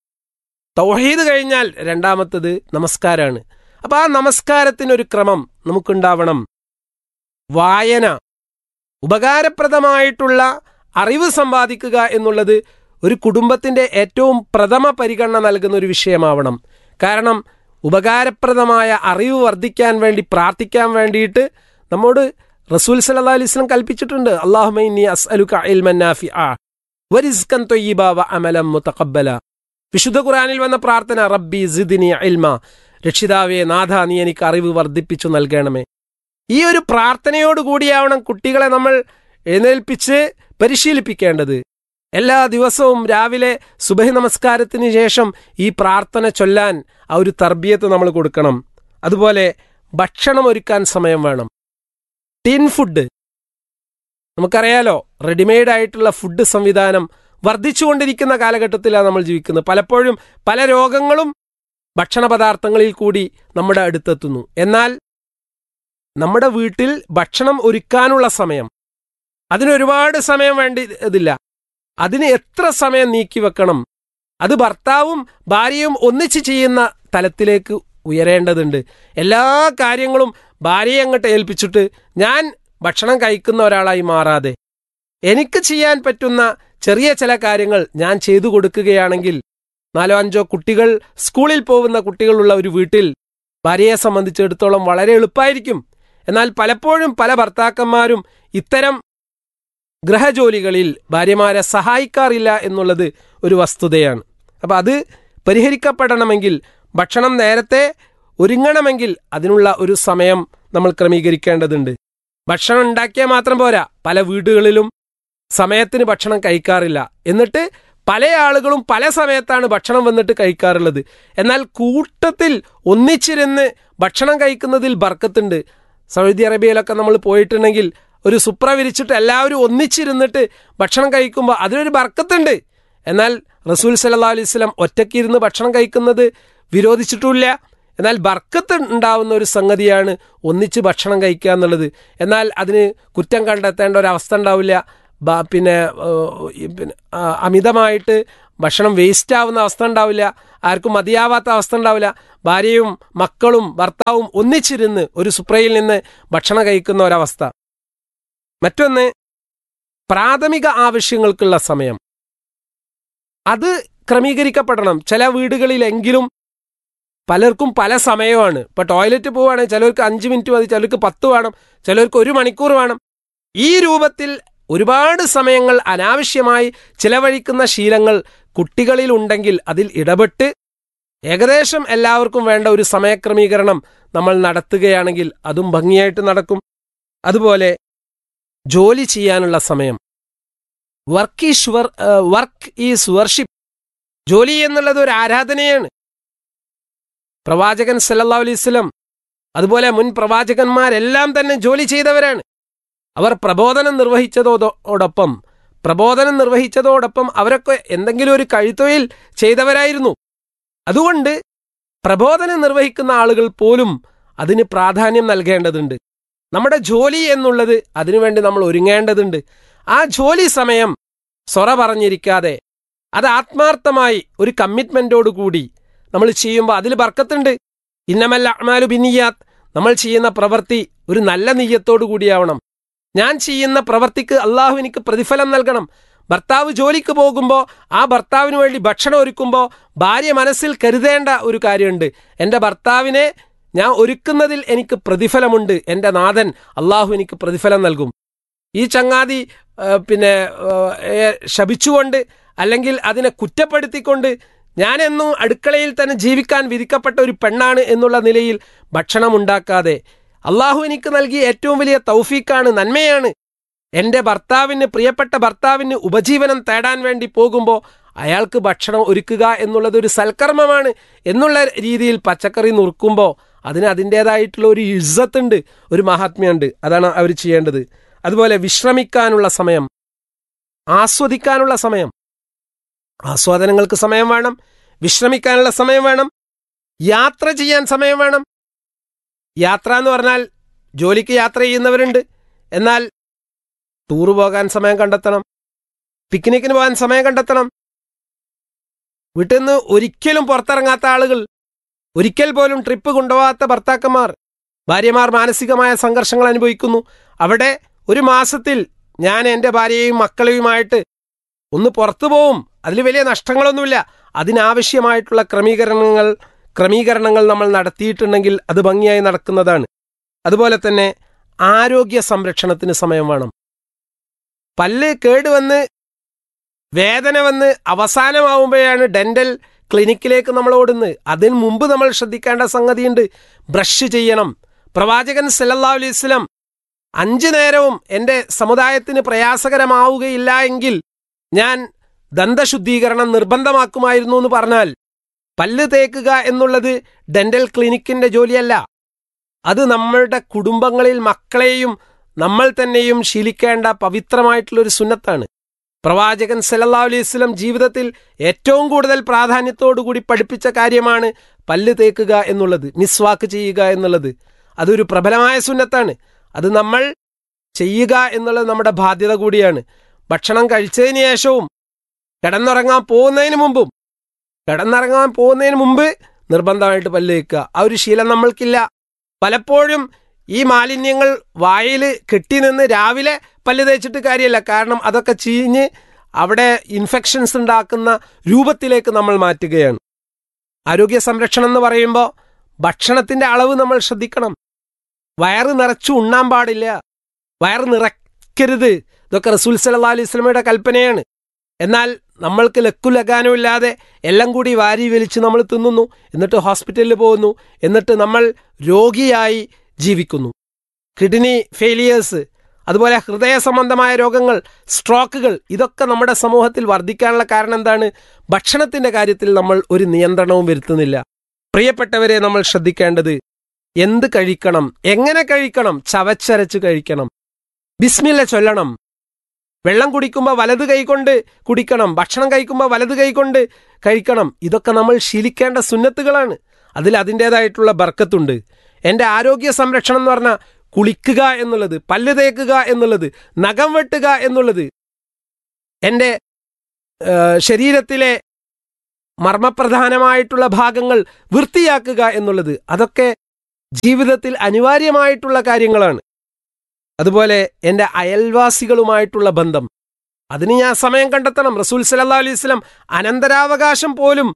തൗഹീദ് കഴിഞ്ഞാൽ രണ്ടാമത്തത് നമസ്കാരമാണ് അപ്പൊ ആ നമസ്കാരത്തിനൊരു ക്രമം നമുക്കുണ്ടാവണം വായന ഉപകാരപ്രദമായിട്ടുള്ള അറിവ് സമ്പാദിക്കുക എന്നുള്ളത് ഒരു കുടുംബത്തിന്റെ ഏറ്റവും പ്രഥമ പരിഗണന നൽകുന്ന ഒരു വിഷയമാവണം കാരണം ഉപകാരപ്രദമായ അറിവ് വർദ്ധിക്കാൻ വേണ്ടി പ്രാർത്ഥിക്കാൻ വേണ്ടിയിട്ട് നമ്മോട് റസൂൽ സല്ലാ അലൈസ്ലം കൽപ്പിച്ചിട്ടുണ്ട് അള്ളാഹുമൈനി അസ്അലുക ഇൽമൻ നാഫിഅ വരിസ്കൻ തൊയ്യിബ വ അമലം മുതഖബ്ബല വിശുദ്ധ ഖുറാനിൽ വന്ന പ്രാർത്ഥന റബ്ബി സിദിനി ഇൽമ രക്ഷിതാവേ നാഥ നീ എനിക്ക് അറിവ് വർദ്ധിപ്പിച്ചു നൽകണമേ ഈ ഒരു പ്രാർത്ഥനയോടുകൂടിയാവണം കുട്ടികളെ നമ്മൾ എഴുന്നേൽപ്പിച്ച് പരിശീലിപ്പിക്കേണ്ടത് എല്ലാ ദിവസവും രാവിലെ സുബഹി നമസ്കാരത്തിന് ശേഷം ഈ പ്രാർത്ഥന ചൊല്ലാൻ ആ ഒരു തർബിയത്ത് നമ്മൾ കൊടുക്കണം അതുപോലെ ഭക്ഷണം ഒരുക്കാൻ സമയം വേണം ടിൻ ഫുഡ് നമുക്കറിയാലോ റെഡിമെയ്ഡ് ആയിട്ടുള്ള ഫുഡ് സംവിധാനം വർദ്ധിച്ചുകൊണ്ടിരിക്കുന്ന കാലഘട്ടത്തിലാണ് നമ്മൾ ജീവിക്കുന്നത് പലപ്പോഴും പല രോഗങ്ങളും ഭക്ഷണ പദാർത്ഥങ്ങളിൽ കൂടി നമ്മുടെ അടുത്തെത്തുന്നു എന്നാൽ നമ്മുടെ വീട്ടിൽ ഭക്ഷണം ഒരുക്കാനുള്ള സമയം അതിന് ഒരുപാട് സമയം വേണ്ടി ഇതില്ല അതിന് എത്ര സമയം നീക്കി വെക്കണം അത് ഭർത്താവും ഭാര്യയും ഒന്നിച്ച് ചെയ്യുന്ന തലത്തിലേക്ക് ഉയരേണ്ടതുണ്ട് എല്ലാ കാര്യങ്ങളും ഭാര്യയെ അങ്ങോട്ട് ഏൽപ്പിച്ചിട്ട് ഞാൻ ഭക്ഷണം കഴിക്കുന്ന ഒരാളായി മാറാതെ എനിക്ക് ചെയ്യാൻ പറ്റുന്ന ചെറിയ ചില കാര്യങ്ങൾ ഞാൻ ചെയ്തു കൊടുക്കുകയാണെങ്കിൽ നാലോ അഞ്ചോ കുട്ടികൾ സ്കൂളിൽ പോകുന്ന കുട്ടികളുള്ള ഒരു വീട്ടിൽ ഭാര്യയെ സംബന്ധിച്ചിടത്തോളം വളരെ എളുപ്പമായിരിക്കും എന്നാൽ പലപ്പോഴും പല ഭർത്താക്കന്മാരും ഇത്തരം ഗ്രഹജോലികളിൽ ഭാര്യമാരെ സഹായിക്കാറില്ല എന്നുള്ളത് ഒരു വസ്തുതയാണ് അപ്പം അത് പരിഹരിക്കപ്പെടണമെങ്കിൽ ഭക്ഷണം നേരത്തെ ഒരുങ്ങണമെങ്കിൽ അതിനുള്ള ഒരു സമയം നമ്മൾ ക്രമീകരിക്കേണ്ടതുണ്ട് ഭക്ഷണം ഉണ്ടാക്കിയാൽ മാത്രം പോരാ പല വീടുകളിലും സമയത്തിന് ഭക്ഷണം കഴിക്കാറില്ല എന്നിട്ട് പല ആളുകളും പല സമയത്താണ് ഭക്ഷണം വന്നിട്ട് കഴിക്കാറുള്ളത് എന്നാൽ കൂട്ടത്തിൽ ഒന്നിച്ചിരുന്ന് ഭക്ഷണം കഴിക്കുന്നതിൽ ബർക്കത്തുണ്ട് സൗദി അറേബ്യയിലൊക്കെ നമ്മൾ പോയിട്ടുണ്ടെങ്കിൽ ഒരു സുപ്ര വിരിച്ചിട്ട് എല്ലാവരും ഒന്നിച്ചിരുന്നിട്ട് ഭക്ഷണം കഴിക്കുമ്പോൾ അതിനൊരു ബർക്കത്തുണ്ട് എന്നാൽ റസൂൽ സല്ലാ അലൈഹി സ്വലം ഒറ്റയ്ക്കിരുന്ന് ഭക്ഷണം കഴിക്കുന്നത് വിരോധിച്ചിട്ടുമില്ല എന്നാൽ ബർക്കത്ത് ഉണ്ടാവുന്ന ഒരു സംഗതിയാണ് ഒന്നിച്ച് ഭക്ഷണം കഴിക്കുക എന്നുള്ളത് എന്നാൽ അതിന് കുറ്റം കണ്ടെത്തേണ്ട ഒരു അവസ്ഥ ഉണ്ടാവില്ല ബ- പിന്നെ ഏഹ്, ഈ പിന്നെ ആ, അമിതമായിട്ട് ഭക്ഷണം വേസ്റ്റ് ആവുന്ന അവസ്ഥ ഉണ്ടാവില്ല ആർക്കും മതിയാവാത്ത അവസ്ഥ ഉണ്ടാവില്ല ഭാര്യയും മക്കളും ഭർത്താവും ഒന്നിച്ചിരുന്ന് ഒരു സുപ്രയിൽ നിന്ന് ഭക്ഷണം കഴിക്കുന്ന ഒരവസ്ഥ മറ്റൊന്ന് പ്രാഥമിക ആവശ്യങ്ങൾക്കുള്ള സമയം അത് ക്രമീകരിക്കപ്പെടണം ചില വീടുകളിലെങ്കിലും പലർക്കും പല സമയമാണ് ഇപ്പൊ ടോയ്ലറ്റ് പോവുകയാണെങ്കിൽ ചിലർക്ക് അഞ്ച് മിനിറ്റ് മതി ചിലർക്ക് പത്ത് വേണം ചിലർക്ക് ഒരു മണിക്കൂർ വേണം ഈ രൂപത്തിൽ ഒരുപാട് സമയങ്ങൾ അനാവശ്യമായി ചിലവഴിക്കുന്ന ശീലങ്ങൾ കുട്ടികളിൽ ഉണ്ടെങ്കിൽ അതിൽ ഇടപെട്ട് ഏകദേശം എല്ലാവർക്കും വേണ്ട ഒരു സമയക്രമീകരണം നമ്മൾ നടത്തുകയാണെങ്കിൽ അതും ഭംഗിയായിട്ട് നടക്കും അതുപോലെ ജോലി ചെയ്യാനുള്ള സമയം work is work is worship ജോലി എന്നുള്ളത് ഒരു ആരാധനയാണ് പ്രവാചകൻ സല്ലല്ലാഹു അലൈഹി വസല്ലം അതുപോലെ മുൻ പ്രവാചകന്മാരെല്ലാം തന്നെ ജോലി ചെയ്തവരാണ് അവർ പ്രബോധനം നിർവഹിച്ചതോടൊപ്പം പ്രബോധനം നിർവഹിച്ചതോടൊപ്പം അവരൊക്കെ എന്തെങ്കിലും ഒരു കഴുത്തൊഴിൽ ചെയ്തവരായിരുന്നു അതുകൊണ്ട് പ്രബോധനം നിർവഹിക്കുന്ന ആളുകൾ പോലും അതിന് പ്രാധാന്യം നൽകേണ്ടതുണ്ട് നമ്മുടെ ജോലി എന്നുള്ളത് അതിനുവേണ്ടി നമ്മൾ ഒരുങ്ങേണ്ടതുണ്ട് ആ ജോലി സമയം സൊറ പറഞ്ഞിരിക്കാതെ അത് ആത്മാർത്ഥമായി ഒരു കമ്മിറ്റ്മെന്റോട് കൂടി നമ്മൾ ചെയ്യുമ്പോൾ അതിൽ ബർക്കത്തുണ്ട് ഇന്നമല്ല അമാലു ബിനിയാത്ത് നമ്മൾ ചെയ്യുന്ന പ്രവൃത്തി ഒരു നല്ല നെയ്യത്തോടു കൂടിയാവണം ഞാൻ ചെയ്യുന്ന പ്രവൃത്തിക്ക് അള്ളാഹു എനിക്ക് പ്രതിഫലം നൽകണം ഭർത്താവ് ജോലിക്ക് പോകുമ്പോൾ ആ ഭർത്താവിന് വേണ്ടി ഭക്ഷണം ഒരുക്കുമ്പോൾ ഭാര്യ മനസ്സിൽ കരുതേണ്ട ഒരു കാര്യമുണ്ട് എൻ്റെ ഭർത്താവിനെ ഞാൻ ഒരുക്കുന്നതിൽ എനിക്ക് പ്രതിഫലമുണ്ട് എൻ്റെ നാഥൻ അള്ളാഹു എനിക്ക് പ്രതിഫലം നൽകും ഈ ചങ്ങാതി ആ, പിന്നെ ആ, ഏ, ശപിച്ചുകൊണ്ട് അല്ലെങ്കിൽ അതിനെ കുറ്റപ്പെടുത്തിക്കൊണ്ട് ഞാനെന്നും അടുക്കളയിൽ തന്നെ ജീവിക്കാൻ വിധിക്കപ്പെട്ട ഒരു പെണ്ണാണ് എന്നുള്ള നിലയിൽ ഭക്ഷണം ഉണ്ടാക്കാതെ അള്ളാഹു എനിക്ക് നൽകിയ ഏറ്റവും വലിയ തൗഫീക്കാണ് നന്മയാണ് എൻ്റെ ഭർത്താവിന് പ്രിയപ്പെട്ട ഭർത്താവിന് ഉപജീവനം തേടാൻ വേണ്ടി പോകുമ്പോൾ അയാൾക്ക് ഭക്ഷണം ഒരുക്കുക എന്നുള്ളത് ഒരു സൽക്കർമ്മമാണ് എന്നുള്ള രീതിയിൽ പച്ചക്കറി നുറുക്കുമ്പോൾ അതിന് അതിൻ്റേതായിട്ടുള്ള ഒരു ഇസ്സത്തുണ്ട് ഒരു മഹാത്മ്യമുണ്ട് അതാണ് അവർ ചെയ്യേണ്ടത് അതുപോലെ വിശ്രമിക്കാനുള്ള സമയം ആസ്വദിക്കാനുള്ള സമയം ആസ്വാദനങ്ങൾക്ക് സമയം വേണം വിശ്രമിക്കാനുള്ള സമയം വേണം യാത്ര ചെയ്യാൻ സമയം വേണം യാത്ര എന്ന് പറഞ്ഞാൽ ജോലിക്ക് യാത്ര ചെയ്യുന്നവരുണ്ട് എന്നാൽ ടൂറ് പോകാൻ സമയം കണ്ടെത്തണം പിക്നിക്കിന് പോകാൻ സമയം കണ്ടെത്തണം വീട്ടിൽ നിന്ന് ഒരിക്കലും പുറത്തിറങ്ങാത്ത ആളുകൾ ഒരിക്കൽ പോലും ട്രിപ്പ് കൊണ്ടുപോകാത്ത ഭർത്താക്കന്മാർ ഭാര്യമാർ മാനസികമായ സംഘർഷങ്ങൾ അനുഭവിക്കുന്നു അവിടെ ഒരു മാസത്തിൽ ഞാൻ എൻ്റെ ഭാര്യയെയും മക്കളെയുമായിട്ട് ഒന്ന് പുറത്തു പോവും അതിൽ വലിയ നഷ്ടങ്ങളൊന്നുമില്ല അതിനാവശ്യമായിട്ടുള്ള ക്രമീകരണങ്ങൾ ക്രമീകരണങ്ങൾ നമ്മൾ നടത്തിയിട്ടുണ്ടെങ്കിൽ അത് ഭംഗിയായി നടക്കുന്നതാണ് അതുപോലെ തന്നെ ആരോഗ്യ സംരക്ഷണത്തിന് സമയം വേണം പല്ല് കേടുവന്ന് വേദന വന്ന് അവസാനമാവുമ്പോഴാണ് ഡെന്റൽ ക്ലിനിക്കിലേക്ക് നമ്മൾ ഓടുന്നത് അതിന് മുമ്പ് നമ്മൾ ശ്രദ്ധിക്കേണ്ട സംഗതിയുണ്ട് ബ്രഷ് ചെയ്യണം പ്രവാചകൻ സല്ലല്ലാഹു അലൈഹി വസല്ലം അഞ്ചു നേരവും എൻ്റെ സമുദായത്തിന് പ്രയാസകരമാവുകയില്ല എങ്കിൽ ഞാൻ ദന്തശുദ്ധീകരണം നിർബന്ധമാക്കുമായിരുന്നു എന്ന് പറഞ്ഞാൽ പല്ല് തേക്കുക എന്നുള്ളത് ഡെന്റൽ ക്ലിനിക്കിന്റെ ജോലിയല്ല അത് നമ്മളുടെ കുടുംബങ്ങളിൽ മക്കളെയും നമ്മൾ തന്നെയും ശീലിക്കേണ്ട പവിത്രമായിട്ടുള്ളൊരു സുന്നത്താണ് പ്രവാചകൻ സല്ലല്ലാഹു അലൈഹി വസല്ലം ജീവിതത്തിൽ ഏറ്റവും കൂടുതൽ പ്രാധാന്യത്തോടുകൂടി പഠിപ്പിച്ച കാര്യമാണ് പല്ല് തേക്കുക എന്നുള്ളത് മിസ്വാക്ക് ചെയ്യുക എന്നുള്ളത് അതൊരു പ്രബലമായ സുന്നത്താണ് അത് നമ്മൾ ചെയ്യുക എന്നുള്ളത് നമ്മുടെ ബാധ്യത കൂടിയാണ് ഭക്ഷണം കഴിച്ചതിന് ശേഷവും കിടന്നുറങ്ങാൻ പോകുന്നതിന് മുമ്പും കിടന്നിറങ്ങാൻ പോകുന്നതിന് മുമ്പ് നിർബന്ധമായിട്ട് പല്ല് തേക്കുക ആ ഒരു ശീലം നമ്മൾക്കില്ല പലപ്പോഴും ഈ മാലിന്യങ്ങൾ വായിൽ കെട്ടി നിന്ന് രാവിലെ പല്ല് തേച്ചിട്ട് കാര്യമില്ല കാരണം അതൊക്കെ ചീഞ്ഞ് അവിടെ ഇൻഫെക്ഷൻസ് ഉണ്ടാക്കുന്ന രൂപത്തിലേക്ക് നമ്മൾ മാറ്റുകയാണ് ആരോഗ്യ സംരക്ഷണം എന്ന് പറയുമ്പോൾ ഭക്ഷണത്തിന്റെ അളവ് നമ്മൾ ശ്രദ്ധിക്കണം വയറ് നിറച്ചു ഉണ്ണാൻ പാടില്ല വയറ് നിറയ്ക്കരുത് ഇതൊക്കെ റസൂൽ സല്ലല്ലാഹു അലൈഹി വസല്ലമയുടെ കൽപ്പനയാണ് എന്നാൽ നമ്മൾക്ക് ലക്കുലഗാനവും ഇല്ലാതെ എല്ലാം കൂടി വാരി വലിച്ച് നമ്മൾ തിന്നുന്നു എന്നിട്ട് ഹോസ്പിറ്റലിൽ പോകുന്നു എന്നിട്ട് നമ്മൾ രോഗിയായി ജീവിക്കുന്നു കിഡ്നി ഫെയിലിയേഴ്സ് അതുപോലെ ഹൃദയ സംബന്ധമായ രോഗങ്ങൾ സ്ട്രോക്കുകൾ ഇതൊക്കെ നമ്മുടെ സമൂഹത്തിൽ വർദ്ധിക്കാനുള്ള കാരണം എന്താണ് ഭക്ഷണത്തിന്റെ കാര്യത്തിൽ നമ്മൾ ഒരു നിയന്ത്രണവും വരുത്തുന്നില്ല പ്രിയപ്പെട്ടവരെ നമ്മൾ ശ്രദ്ധിക്കേണ്ടത് എന്ത് കഴിക്കണം എങ്ങനെ കഴിക്കണം ചവച്ചരച്ച് കഴിക്കണം ബിസ്മില്ല ചൊല്ലണം വെള്ളം കുടിക്കുമ്പോൾ വലത് കൈകൊണ്ട് കുടിക്കണം ഭക്ഷണം കഴിക്കുമ്പോൾ വലത് കൈകൊണ്ട് കഴിക്കണം ഇതൊക്കെ നമ്മൾ ശീലിക്കേണ്ട സുന്നത്തുകളാണ് അതിൽ അതിൻ്റെതായിട്ടുള്ള ബർക്കത്തുണ്ട് എൻ്റെ ആരോഗ്യ സംരക്ഷണം എന്ന് പറഞ്ഞാൽ കുളിക്കുക എന്നുള്ളത് പല്ല് തേക്കുക എന്നുള്ളത് നഖം വെട്ടുക എന്നുള്ളത് എൻ്റെ ശരീരത്തിലെ മർമ്മപ്രധാനമായിട്ടുള്ള ഭാഗങ്ങൾ വൃത്തിയാക്കുക എന്നുള്ളത് അതൊക്കെ ജീവിതത്തിൽ അനിവാര്യമായിട്ടുള്ള കാര്യങ്ങളാണ് അതുപോലെ എൻ്റെ അയൽവാസികളുമായിട്ടുള്ള ബന്ധം അതിന് ഞാൻ സമയം കണ്ടെത്തണം റസൂൽ സല്ലല്ലാഹു അലൈഹി വസല്ലം അനന്തരാവകാശം പോലും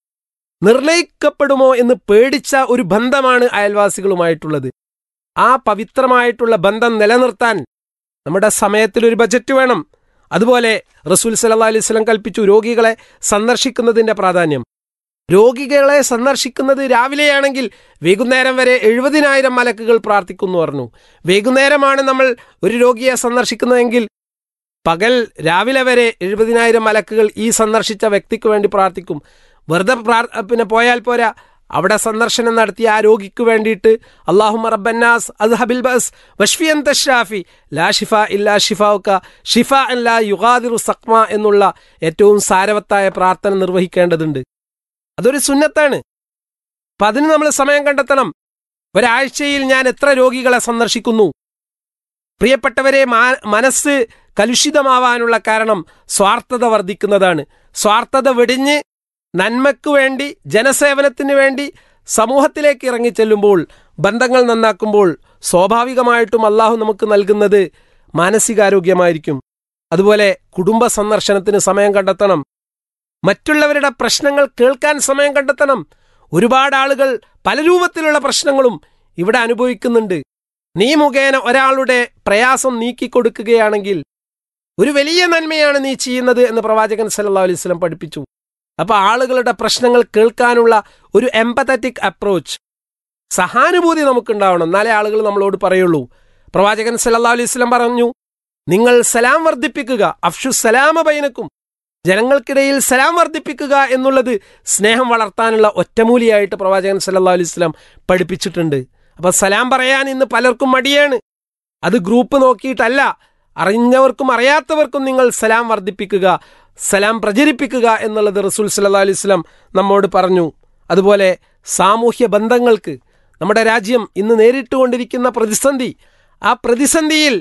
നിർണയിക്കപ്പെടുമോ എന്ന് പേടിച്ച ഒരു ബന്ധമാണ് അയൽവാസികളുമായിട്ടുള്ളത് ആ പവിത്രമായിട്ടുള്ള ബന്ധം നിലനിർത്താൻ നമ്മുടെ സമയത്തിൽ ഒരു ബജറ്റ് വേണം അതുപോലെ റസൂൽ സല്ലല്ലാഹു അലൈഹി വസല്ലം കൽപ്പിച്ചു രോഗികളെ സന്ദർശിക്കുന്നതിന്റെ പ്രാധാന്യം രോഗികളെ സന്ദർശിക്കുന്നത് രാവിലെയാണെങ്കിൽ വൈകുന്നേരം വരെ എഴുപതിനായിരം മലക്കുകൾ പ്രാർത്ഥിക്കുന്നു പറഞ്ഞു വൈകുന്നേരമാണ് നമ്മൾ ഒരു രോഗിയെ സന്ദർശിക്കുന്നതെങ്കിൽ പകൽ രാവിലെ വരെ എഴുപതിനായിരം മലക്കുകൾ ഈ സന്ദർശിച്ച വ്യക്തിക്ക് വേണ്ടി പ്രാർത്ഥിക്കും വെറുതെ പ്രാർ പിന്നെ പോയാൽ പോരാ അവിടെ സന്ദർശനം നടത്തിയ ആ രോഗിക്ക് വേണ്ടിയിട്ട് അള്ളാഹു റബ്ബന്നാസ് അസ്ഹബിൽ ബസ് വഷ്ഫിയൻ തഷാഫി ലാ ഷിഫ ഇല്ലാ ഷിഫാവുക്ക ഷിഫ അല്ല യുഗാദിറു സക്മ എന്നുള്ള ഏറ്റവും സാരവത്തായ പ്രാർത്ഥന നിർവഹിക്കേണ്ടതുണ്ട് അതൊരു സുന്നത്താണ് അപ്പം അതിന് നമ്മൾ സമയം കണ്ടെത്തണം ഒരാഴ്ചയിൽ ഞാൻ എത്ര രോഗികളെ സന്ദർശിക്കുന്നു പ്രിയപ്പെട്ടവരെ മാ- മനസ്സ് കലുഷിതമാവാനുള്ള കാരണം സ്വാർത്ഥത വർദ്ധിക്കുന്നതാണ് സ്വാർത്ഥത വെടിഞ്ഞ് നന്മയ്ക്കു വേണ്ടി ജനസേവനത്തിന് വേണ്ടി സമൂഹത്തിലേക്ക് ഇറങ്ങിച്ചെല്ലുമ്പോൾ ബന്ധങ്ങൾ നന്നാക്കുമ്പോൾ സ്വാഭാവികമായിട്ടും അള്ളാഹു നമുക്ക് നൽകുന്നത് മാനസികാരോഗ്യമായിരിക്കും അതുപോലെ കുടുംബ സന്ദർശനത്തിന് സമയം കണ്ടെത്തണം മറ്റുള്ളവരുടെ പ്രശ്നങ്ങൾ കേൾക്കാൻ സമയം കണ്ടെത്തണം ഒരുപാട് ആളുകൾ പല രൂപത്തിലുള്ള പ്രശ്നങ്ങളും ഇവിടെ അനുഭവിക്കുന്നുണ്ട് നീ മുഖേന ഒരാളുടെ പ്രയാസം നീക്കിക്കൊടുക്കുകയാണെങ്കിൽ ഒരു വലിയ നന്മയാണ് നീ ചെയ്യുന്നത് എന്ന് പ്രവാചകൻ സല്ലല്ലാഹു അലൈഹി വസല്ലം പഠിപ്പിച്ചു അപ്പൊ ആളുകളുടെ പ്രശ്നങ്ങൾ കേൾക്കാനുള്ള ഒരു എംപതറ്റിക് അപ്രോച്ച് സഹാനുഭൂതി നമുക്കുണ്ടാവണം എന്നാലേ ആളുകൾ നമ്മളോട് പറയുള്ളൂ പ്രവാചകൻ സല്ലല്ലാഹു അലൈഹി വസല്ലം പറഞ്ഞു നിങ്ങൾ സലാം വർദ്ധിപ്പിക്കുക അഫ്ഷു സലാമ ബൈനക്കും ജനങ്ങൾക്കിടയിൽ സലാം വർദ്ധിപ്പിക്കുക എന്നുള്ളത് സ്നേഹം വളർത്താനുള്ള ഒറ്റമൂലിയായിട്ട് പ്രവാചകൻ സല്ലല്ലാഹു അലൈഹി വസല്ലം പഠിപ്പിച്ചിട്ടുണ്ട് അപ്പൊ സലാം പറയാൻ ഇന്ന് പലർക്കും മടിയാണ് അത് ഗ്രൂപ്പ് നോക്കിയിട്ടല്ല അറിഞ്ഞവർക്കും അറിയാത്തവർക്കും നിങ്ങൾ സലാം വർദ്ധിപ്പിക്കുക സലാം പ്രചരിപ്പിക്കുക എന്നുള്ളത് റസൂൽ സല്ലല്ലാഹു അലൈഹി വസല്ലം നമ്മോട് പറഞ്ഞു അതുപോലെ സാമൂഹ്യ ബന്ധങ്ങൾക്ക് നമ്മുടെ രാജ്യം ഇന്ന് നേരിട്ടുകൊണ്ടിരിക്കുന്ന പ്രതിസന്ധി ആ പ്രതിസന്ധിയിൽ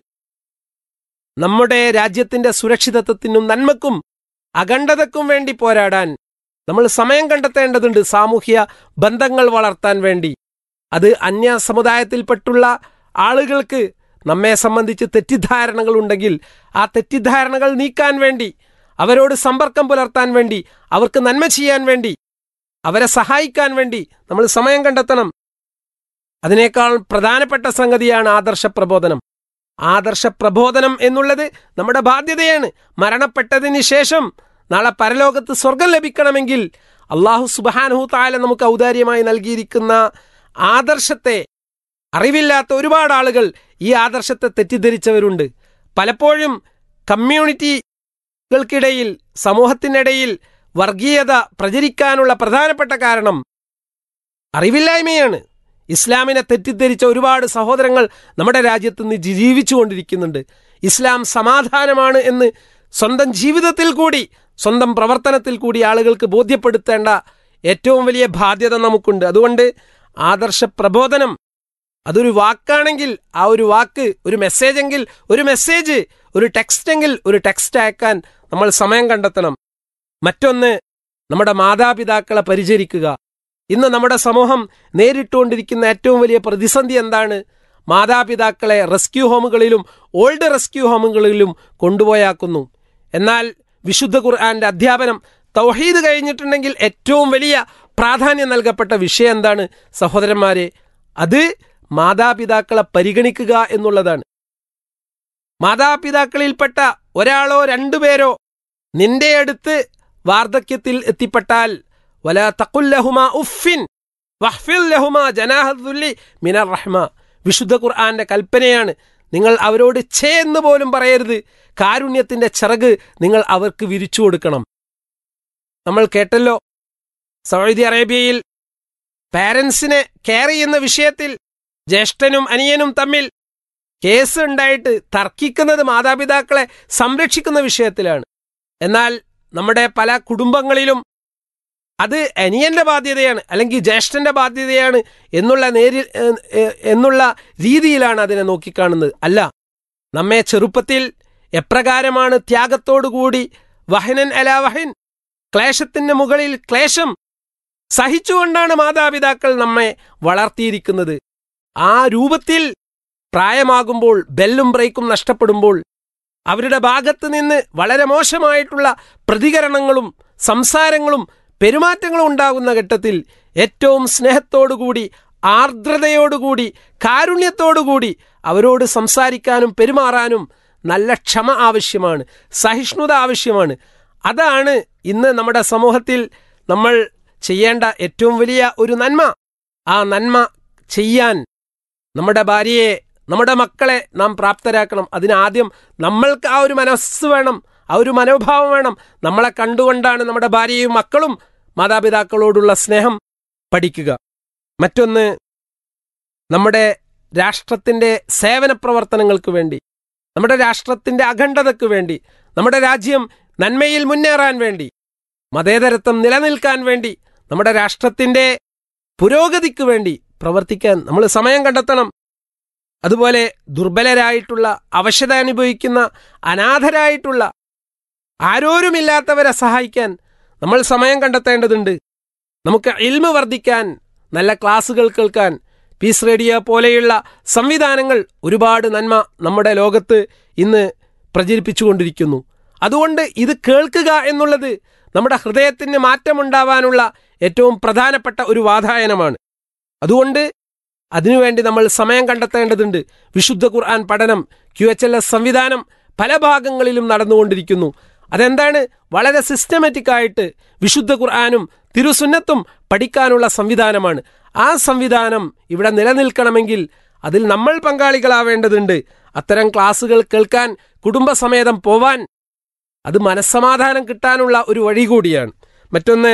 നമ്മുടെ രാജ്യത്തിന്റെ സുരക്ഷിതത്വത്തിനും നന്മക്കും അഖണ്ഡതക്കും വേണ്ടി പോരാടാൻ നമ്മൾ സമയം കണ്ടെത്തേണ്ടതുണ്ട് സാമൂഹ്യ ബന്ധങ്ങൾ വളർത്താൻ വേണ്ടി അത് അന്യ സമുദായത്തിൽപ്പെട്ടുള്ള ആളുകൾക്ക് നമ്മെ സംബന്ധിച്ച് തെറ്റിദ്ധാരണകൾ ഉണ്ടെങ്കിൽ ആ തെറ്റിദ്ധാരണകൾ നീക്കാൻ വേണ്ടി അവരോട് സമ്പർക്കം പുലർത്താൻ വേണ്ടി അവർക്ക് നന്മ ചെയ്യാൻ വേണ്ടി അവരെ സഹായിക്കാൻ വേണ്ടി നമ്മൾ സമയം കണ്ടെത്തണം അതിനേക്കാൾ പ്രധാനപ്പെട്ട സംഗതിയാണ് ആദർശ പ്രബോധനം ആദർശ പ്രബോധനം എന്നുള്ളത് നമ്മുടെ ബാധ്യതയാണ് മരണപ്പെട്ടതിന് ശേഷം നാളെ പരലോകത്ത് സ്വർഗം ലഭിക്കണമെങ്കിൽ അള്ളാഹു സുബാനഹു താല നമുക്ക് ഔദാര്യമായി നൽകിയിരിക്കുന്ന ആദർശത്തെ അറിവില്ലാത്ത ഒരുപാട് ആളുകൾ ഈ ആദർശത്തെ തെറ്റിദ്ധരിച്ചവരുണ്ട് പലപ്പോഴും കമ്മ്യൂണിറ്റികൾക്കിടയിൽ സമൂഹത്തിനിടയിൽ വർഗീയത പ്രചരിക്കാനുള്ള പ്രധാനപ്പെട്ട കാരണം അറിവില്ലായ്മയാണ് ഇസ്ലാമിനെ തെറ്റിദ്ധരിച്ച ഒരുപാട് സഹോദരങ്ങൾ നമ്മുടെ രാജ്യത്ത് നിന്ന് ജീവിച്ചുകൊണ്ടിരിക്കുന്നുണ്ട് ഇസ്ലാം സമാധാനമാണ് എന്ന് സ്വന്തം ജീവിതത്തിൽ കൂടി സ്വന്തം പ്രവർത്തനത്തിൽ കൂടി ആളുകൾക്ക് ബോധ്യപ്പെടുത്തേണ്ട ഏറ്റവും വലിയ ബാധ്യത നമുക്കുണ്ട് അതുകൊണ്ട് ആദർശ പ്രബോധനം അതൊരു വാക്കാണെങ്കിൽ ആ ഒരു വാക്ക് ഒരു മെസ്സേജ് എങ്കിൽ ഒരു മെസ്സേജ് ഒരു ടെക്സ്റ്റ് എങ്കിൽ ഒരു ടെക്സ്റ്റ് അയക്കാൻ നമ്മൾ സമയം കണ്ടെത്തണം മറ്റൊന്ന് നമ്മുടെ മാതാപിതാക്കളെ പരിചരിക്കുക ഇന്ന് നമ്മുടെ സമൂഹം നേരിട്ടുകൊണ്ടിരിക്കുന്ന ഏറ്റവും വലിയ പ്രതിസന്ധി എന്താണ് മാതാപിതാക്കളെ റെസ്ക്യൂ ഹോമുകളിലും ഓൾഡ് റെസ്ക്യൂ ഹോമുകളിലും കൊണ്ടുപോയാക്കുന്നു എന്നാൽ വിശുദ്ധ ഖുർആന്റെ അധ്യാപനം തൗഹീദ് കഴിഞ്ഞിട്ടുണ്ടെങ്കിൽ ഏറ്റവും വലിയ പ്രാധാന്യം നൽകപ്പെട്ട വിഷയം എന്താണ് സഹോദരന്മാരെ അത് മാതാപിതാക്കളെ പരിഗണിക്കുക എന്നുള്ളതാണ് മാതാപിതാക്കളിൽപ്പെട്ട ഒരാളോ രണ്ടുപേരോ നിന്റെ അടുത്ത് വാർദ്ധക്യത്തിൽ എത്തിപ്പെട്ടാൽ വല തക്കുല്ലഹുമ ഉഫിൻ വഹ്ഫിൽ ലഹുമ ജനാഹുല്ലി മിനർ റഹ്മ വിശുദ്ധ ഖുർആന്റെ കൽപ്പനയാണ് നിങ്ങൾ അവരോട് ഛേ എന്ന് പോലും പറയരുത് കാരുണ്യത്തിന്റെ ചിറക് നിങ്ങൾ അവർക്ക് വിരിച്ചു കൊടുക്കണം നമ്മൾ കേട്ടല്ലോ സൗദി അറേബ്യയിൽ പാരൻസിനെ കെയർ ചെയ്യുന്ന വിഷയത്തിൽ ജ്യേഷ്ഠനും അനിയനും തമ്മിൽ കേസ് ഉണ്ടായിട്ട് തർക്കിക്കുന്നത് മാതാപിതാക്കളെ സംരക്ഷിക്കുന്ന വിഷയത്തിലാണ് എന്നാൽ നമ്മുടെ പല കുടുംബങ്ങളിലും അത് അനിയന്റെ ബാധ്യതയാണ് അല്ലെങ്കിൽ ജ്യേഷ്ഠന്റെ ബാധ്യതയാണ് എന്നുള്ള നേരി ഏ- ഏ- എന്നുള്ള രീതിയിലാണ് അതിനെ നോക്കിക്കാണുന്നത് അല്ല നമ്മെ ചെറുപ്പത്തിൽ എപ്രകാരമാണ് ത്യാഗത്തോടുകൂടി വഹനൻ അലാ വഹൻ ക്ലേശത്തിന് മുകളിൽ ക്ലേശം സഹിച്ചുകൊണ്ടാണ് മാതാപിതാക്കൾ നമ്മെ വളർത്തിയിരിക്കുന്നത് ആ രൂപത്തിൽ പ്രായമാകുമ്പോൾ ബെല്ലും ബ്രേക്കും നഷ്ടപ്പെടുമ്പോൾ അവരുടെ ഭാഗത്ത് നിന്ന് വളരെ മോശമായിട്ടുള്ള പ്രതികരണങ്ങളും സംസാരങ്ങളും പെരുമാറ്റങ്ങളും ഉണ്ടാകുന്ന ഘട്ടത്തിൽ ഏറ്റവും സ്നേഹത്തോടുകൂടി ആർദ്രതയോടുകൂടി കാരുണ്യത്തോടുകൂടി അവരോട് സംസാരിക്കാനും പെരുമാറാനും നല്ല ക്ഷമ ആവശ്യമാണ് സഹിഷ്ണുത ആവശ്യമാണ് അതാണ് ഇന്ന് നമ്മുടെ സമൂഹത്തിൽ നമ്മൾ ചെയ്യേണ്ട ഏറ്റവും വലിയ ഒരു നന്മ ആ നന്മ ചെയ്യാൻ നമ്മുടെ ഭാര്യയെ നമ്മുടെ മക്കളെ നാം പ്രാപ്തരാക്കണം അതിനാദ്യം നമ്മൾക്ക് ആ ഒരു മനസ്സ് വേണം ആ ഒരു മനോഭാവം വേണം നമ്മളെ കണ്ടുകൊണ്ടാണ് നമ്മുടെ ഭാര്യയും മക്കളും മാതാപിതാക്കളോടുള്ള സ്നേഹം പഠിക്കുക മറ്റൊന്ന് നമ്മുടെ രാഷ്ട്രത്തിൻ്റെ സേവന പ്രവർത്തനങ്ങൾക്ക് വേണ്ടി നമ്മുടെ രാഷ്ട്രത്തിൻ്റെ അഖണ്ഡതയ്ക്ക് വേണ്ടി നമ്മുടെ രാജ്യം നന്മയിൽ മുന്നേറാൻ വേണ്ടി മതേതരത്വം നിലനിൽക്കാൻ വേണ്ടി നമ്മുടെ രാഷ്ട്രത്തിൻ്റെ പുരോഗതിക്ക് വേണ്ടി പ്രവർത്തിക്കാൻ നമ്മൾ സമയം കണ്ടെത്തണം അതുപോലെ ദുർബലരായിട്ടുള്ള അവശത അനുഭവിക്കുന്ന അനാഥരായിട്ടുള്ള ആരോരുമില്ലാത്തവരെ സഹായിക്കാൻ നമ്മൾ സമയം കണ്ടെത്തേണ്ടതുണ്ട് നമുക്ക് ഇൽമ വർദ്ധിക്കാൻ നല്ല ക്ലാസുകൾ കേൾക്കാൻ പീസ് റേഡിയോ പോലെയുള്ള സംവിധാനങ്ങൾ ഒരുപാട് നന്മ നമ്മുടെ ലോകത്ത് ഇന്ന് പ്രചരിപ്പിച്ചുകൊണ്ടിരിക്കുന്നു അതുകൊണ്ട് ഇത് കേൾക്കുക എന്നുള്ളത് നമ്മുടെ ഹൃദയത്തിന് മാറ്റമുണ്ടാവാനുള്ള ഏറ്റവും പ്രധാനപ്പെട്ട ഒരു വാതായനമാണ് അതുകൊണ്ട് അതിനുവേണ്ടി നമ്മൾ സമയം കണ്ടെത്തേണ്ടതുണ്ട് വിശുദ്ധ ഖുർആൻ പഠനം ക്യു എച്ച് എൽ എസ് സംവിധാനം പല ഭാഗങ്ങളിലും നടന്നുകൊണ്ടിരിക്കുന്നു അതെന്താണ് വളരെ സിസ്റ്റമാറ്റിക് ആയിട്ട് വിശുദ്ധ ഖുർആാനും തിരുസുന്നത്തും പഠിക്കാനുള്ള സംവിധാനമാണ് ആ സംവിധാനം ഇവിടെ നിലനിൽക്കണമെങ്കിൽ അതിൽ നമ്മൾ പങ്കാളികളാവേണ്ടതുണ്ട് അത്തരം ക്ലാസുകൾ കേൾക്കാൻ കുടുംബസമേതം പോവാൻ അത് മനസ്സമാധാനം കിട്ടാനുള്ള ഒരു വഴി കൂടിയാണ് മറ്റൊന്ന്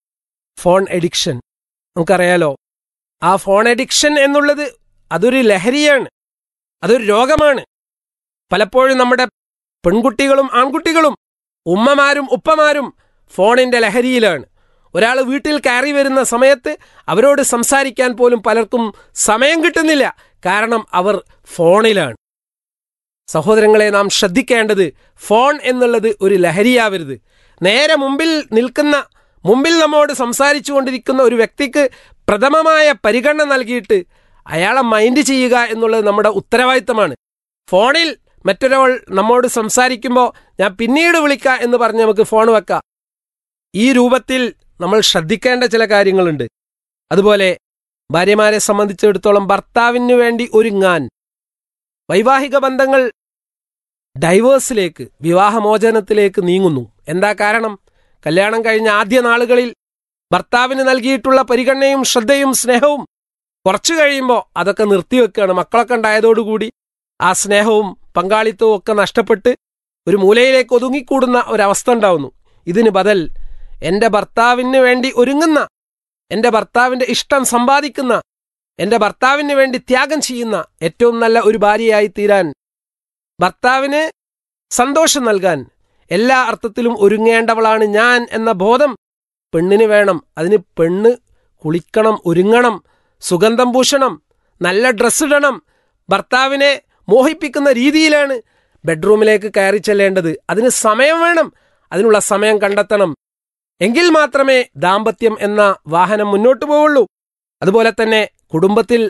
ഫോൺ എഡിക്ഷൻ നമുക്കറിയാലോ ആ ഫോൺ എഡിക്ഷൻ എന്നുള്ളത് അതൊരു ലഹരിയാണ് അതൊരു രോഗമാണ് പലപ്പോഴും നമ്മുടെ പെൺകുട്ടികളും ആൺകുട്ടികളും ഉമ്മമാരും ഉപ്പമാരും ഫോണിന്റെ ലഹരിയിലാണ് ഒരാൾ വീട്ടിൽ കയറി വരുന്ന സമയത്ത് അവരോട് സംസാരിക്കാൻ പോലും പലർക്കും സമയം കിട്ടുന്നില്ല കാരണം അവർ ഫോണിലാണ് സഹോദരങ്ങളെ നാം ശ്രദ്ധിക്കേണ്ടത് ഫോൺ എന്നുള്ളത് ഒരു ലഹരിയാവരുത് നേരെ മുമ്പിൽ നിൽക്കുന്ന മുമ്പിൽ നമ്മോട് സംസാരിച്ചു കൊണ്ടിരിക്കുന്ന ഒരു വ്യക്തിക്ക് പ്രഥമമായ പരിഗണന നൽകിയിട്ട് അയാളെ മൈൻഡ് ചെയ്യുക എന്നുള്ളത് നമ്മുടെ ഉത്തരവാദിത്തമാണ് ഫോണിൽ മറ്റൊരാൾ നമ്മോട് സംസാരിക്കുമ്പോൾ ഞാൻ പിന്നീട് വിളിക്കാം എന്ന് പറഞ്ഞ് നമുക്ക് ഫോൺ വെക്കാം ഈ രൂപത്തിൽ നമ്മൾ ശ്രദ്ധിക്കേണ്ട ചില കാര്യങ്ങളുണ്ട് അതുപോലെ ഭാര്യമാരെ സംബന്ധിച്ചിടത്തോളം ഭർത്താവിന് വേണ്ടി ഒരുങ്ങാൻ വൈവാഹിക ബന്ധങ്ങൾ ഡൈവേഴ്സിലേക്ക് വിവാഹമോചനത്തിലേക്ക് നീങ്ങുന്നു എന്താ കാരണം കല്യാണം കഴിഞ്ഞ ആദ്യ നാളുകളിൽ ഭർത്താവിന് നൽകിയിട്ടുള്ള പരിഗണനയും ശ്രദ്ധയും സ്നേഹവും കുറച്ചു കഴിയുമ്പോൾ അതൊക്കെ നിർത്തിവെക്കുകയാണ് മക്കളൊക്കെ ഉണ്ടായതോടുകൂടി ആ സ്നേഹവും പങ്കാളിത്തവും ഒക്കെ നഷ്ടപ്പെട്ട് ഒരു മൂലയിലേക്ക് ഒതുങ്ങിക്കൂടുന്ന ഒരവസ്ഥ ഉണ്ടാവുന്നു ഇതിന് ബദൽ എന്റെ ഭർത്താവിന് വേണ്ടി ഒരുങ്ങുന്ന എന്റെ ഭർത്താവിന്റെ ഇഷ്ടം സമ്പാദിക്കുന്ന എന്റെ ഭർത്താവിന് വേണ്ടി ത്യാഗം ചെയ്യുന്ന ഏറ്റവും നല്ല ഒരു ഭാര്യയായി തീരാൻ ഭർത്താവിന് സന്തോഷം നൽകാൻ എല്ലാ അർത്ഥത്തിലും ഒരുങ്ങേണ്ടവളാണ് ഞാൻ എന്ന ബോധം പെണ്ണിന് വേണം അതിന് പെണ്ണ് കുളിക്കണം ഒരുങ്ങണം സുഗന്ധം പൂശണം നല്ല ഡ്രസ്സ് ഇടണം ഭർത്താവിനെ മോഹിപ്പിക്കുന്ന രീതിയിലാണ് ബെഡ്റൂമിലേക്ക് കയറി ചെല്ലേണ്ടത് അതിന് സമയം വേണം അതിനുള്ള സമയം കണ്ടെത്തണം എങ്കിൽ മാത്രമേ ദാമ്പത്യം എന്ന വാഹനം മുന്നോട്ട് പോവുള്ളൂ അതുപോലെ തന്നെ കുടുംബത്തിൽ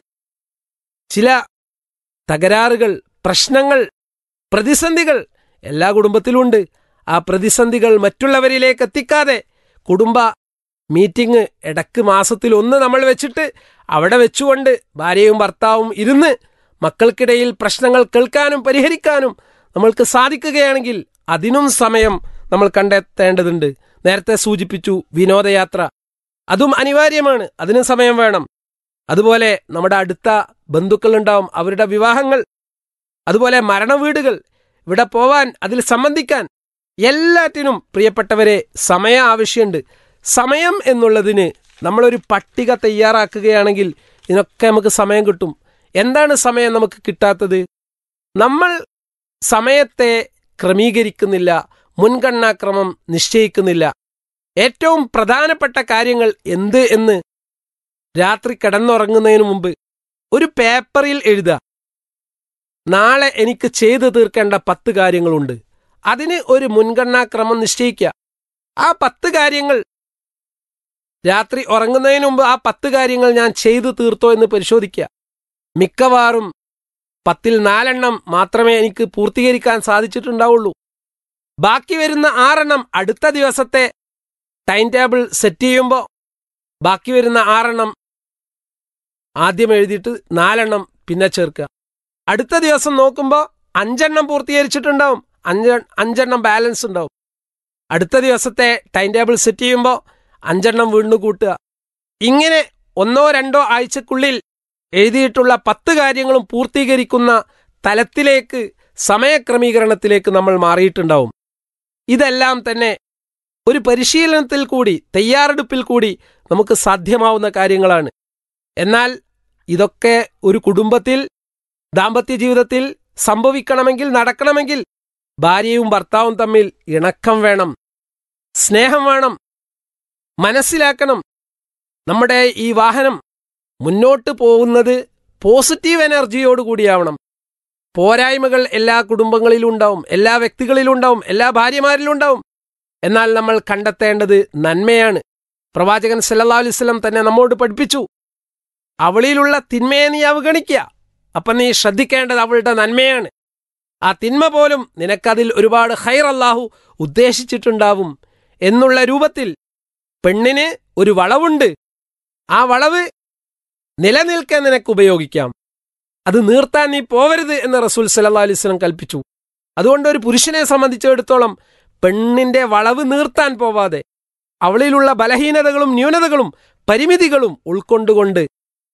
ചില തകരാറുകൾ പ്രശ്നങ്ങൾ പ്രതിസന്ധികൾ എല്ലാ കുടുംബത്തിലുമുണ്ട് ആ പ്രതിസന്ധികൾ മറ്റുള്ളവരിലേക്ക് എത്തിക്കാതെ കുടുംബ മീറ്റിംഗ് ഇടക്ക് മാസത്തിൽ ഒന്ന് നമ്മൾ വെച്ചിട്ട് അവിടെ വെച്ചുകൊണ്ട് ഭാര്യയും ഭർത്താവും ഇരുന്ന് മക്കൾക്കിടയിൽ പ്രശ്നങ്ങൾ കേൾക്കാനും പരിഹരിക്കാനും നമ്മൾക്ക് സാധിക്കുകയാണെങ്കിൽ അതിനും സമയം നമ്മൾ കണ്ടെത്തേണ്ടതുണ്ട് നേരത്തെ സൂചിപ്പിച്ചു വിനോദയാത്ര അതും അനിവാര്യമാണ് അതിനും സമയം വേണം അതുപോലെ നമ്മുടെ അടുത്ത ബന്ധുക്കളുണ്ടാവും അവരുടെ വിവാഹങ്ങൾ അതുപോലെ മരണവീടുകൾ ഇവിടെ പോവാൻ അതിൽ സംബന്ധിക്കാൻ എല്ലാറ്റിനും പ്രിയപ്പെട്ടവരെ സമയം ആവശ്യമുണ്ട് സമയം എന്നുള്ളതിന് നമ്മളൊരു പട്ടിക തയ്യാറാക്കുകയാണെങ്കിൽ ഇതിനൊക്കെ നമുക്ക് സമയം കിട്ടും എന്താണ് സമയം നമുക്ക് കിട്ടാത്തത് നമ്മൾ സമയത്തെ ക്രമീകരിക്കുന്നില്ല മുൻഗണനാക്രമം നിശ്ചയിക്കുന്നില്ല ഏറ്റവും പ്രധാനപ്പെട്ട കാര്യങ്ങൾ എന്ത് എന്ന് രാത്രി കിടന്നുറങ്ങുന്നതിന് മുമ്പ് ഒരു പേപ്പറിൽ എഴുതുക നാളെ എനിക്ക് ചെയ്തു തീർക്കേണ്ട പത്ത് കാര്യങ്ങളുണ്ട് അതിന് ഒരു മുൻഗണനാക്രമം നിശ്ചയിക്കുക ആ പത്ത് കാര്യങ്ങൾ രാത്രി ഉറങ്ങുന്നതിന് മുമ്പ് ആ പത്ത് കാര്യങ്ങൾ ഞാൻ ചെയ്തു തീർത്തോ എന്ന് പരിശോധിക്കുക മിക്കവാറും പത്തിൽ നാലെണ്ണം മാത്രമേ എനിക്ക് പൂർത്തീകരിക്കാൻ സാധിച്ചിട്ടുണ്ടാവുള്ളൂ ബാക്കി വരുന്ന ആറെണ്ണം അടുത്ത ദിവസത്തെ ടൈം ടേബിൾ സെറ്റ് ചെയ്യുമ്പോൾ ബാക്കി വരുന്ന ആറെണ്ണം ആദ്യം എഴുതിയിട്ട് നാലെണ്ണം പിന്നെ ചേർക്കുക അടുത്ത ദിവസം നോക്കുമ്പോൾ അഞ്ചെണ്ണം പൂർത്തീകരിച്ചിട്ടുണ്ടാവും അഞ്ച് അഞ്ചെണ്ണം ബാലൻസ് ഉണ്ടാവും അടുത്ത ദിവസത്തെ ടൈം ടേബിൾ സെറ്റ് ചെയ്യുമ്പോൾ അഞ്ചെണ്ണം വീണ്ടും കൂട്ടുക ഇങ്ങനെ ഒന്നോ രണ്ടോ ആഴ്ചക്കുള്ളിൽ എഴുതിയിട്ടുള്ള പത്ത് കാര്യങ്ങളും പൂർത്തീകരിക്കുന്ന തലത്തിലേക്ക് സമയക്രമീകരണത്തിലേക്ക് നമ്മൾ മാറിയിട്ടുണ്ടാവും ഇതെല്ലാം തന്നെ ഒരു പരിശീലനത്തിൽ കൂടി തയ്യാറെടുപ്പിൽ കൂടി നമുക്ക് സാധ്യമാവുന്ന കാര്യങ്ങളാണ് എന്നാൽ ഇതൊക്കെ ഒരു കുടുംബത്തിൽ ദാമ്പത്യ ജീവിതത്തിൽ സംഭവിക്കണമെങ്കിൽ നടക്കണമെങ്കിൽ ഭാര്യയും ഭർത്താവും തമ്മിൽ ഇണക്കം വേണം സ്നേഹം വേണം മനസ്സിലാക്കണം നമ്മുടെ ഈ വാഹനം മുന്നോട്ട് പോകുന്നത് പോസിറ്റീവ് എനർജിയോടുകൂടിയാവണം പോരായ്മകൾ എല്ലാ കുടുംബങ്ങളിലും ഉണ്ടാവും എല്ലാ വ്യക്തികളിലും ഉണ്ടാവും എല്ലാ ഭാര്യമാരിലും ഉണ്ടാവും എന്നാൽ നമ്മൾ കണ്ടെത്തേണ്ടത് നന്മയാണ് പ്രവാചകൻ സല്ലല്ലാഹു അലൈഹി വസല്ലം തന്നെ നമ്മോട് പഠിപ്പിച്ചു അവളിലുള്ള തിന്മയെ നീ അവഗണിക്കുക അപ്പം നീ ശ്രദ്ധിക്കേണ്ടത് അവളുടെ നന്മയാണ് ആ തിന്മ പോലും നിനക്കതിൽ ഒരുപാട് ഹൈർ അല്ലാഹു ഉദ്ദേശിച്ചിട്ടുണ്ടാവും എന്നുള്ള രൂപത്തിൽ പെണ്ണിന് ഒരു വളവുണ്ട് ആ വളവ് നിലനിൽക്കാൻ നിനക്ക് ഉപയോഗിക്കാം അത് നീർത്താൻ നീ പോവരുത് എന്ന് റസൂൽ സല്ലല്ലാഹു അലൈഹി വസല്ലം കൽപ്പിച്ചു അതുകൊണ്ട് ഒരു പുരുഷനെ സംബന്ധിച്ചിടത്തോളം പെണ്ണിന്റെ വളവ് നീർത്താൻ പോവാതെ അവളിലുള്ള ബലഹീനതകളും ന്യൂനതകളും പരിമിതികളും ഉൾക്കൊണ്ടുകൊണ്ട്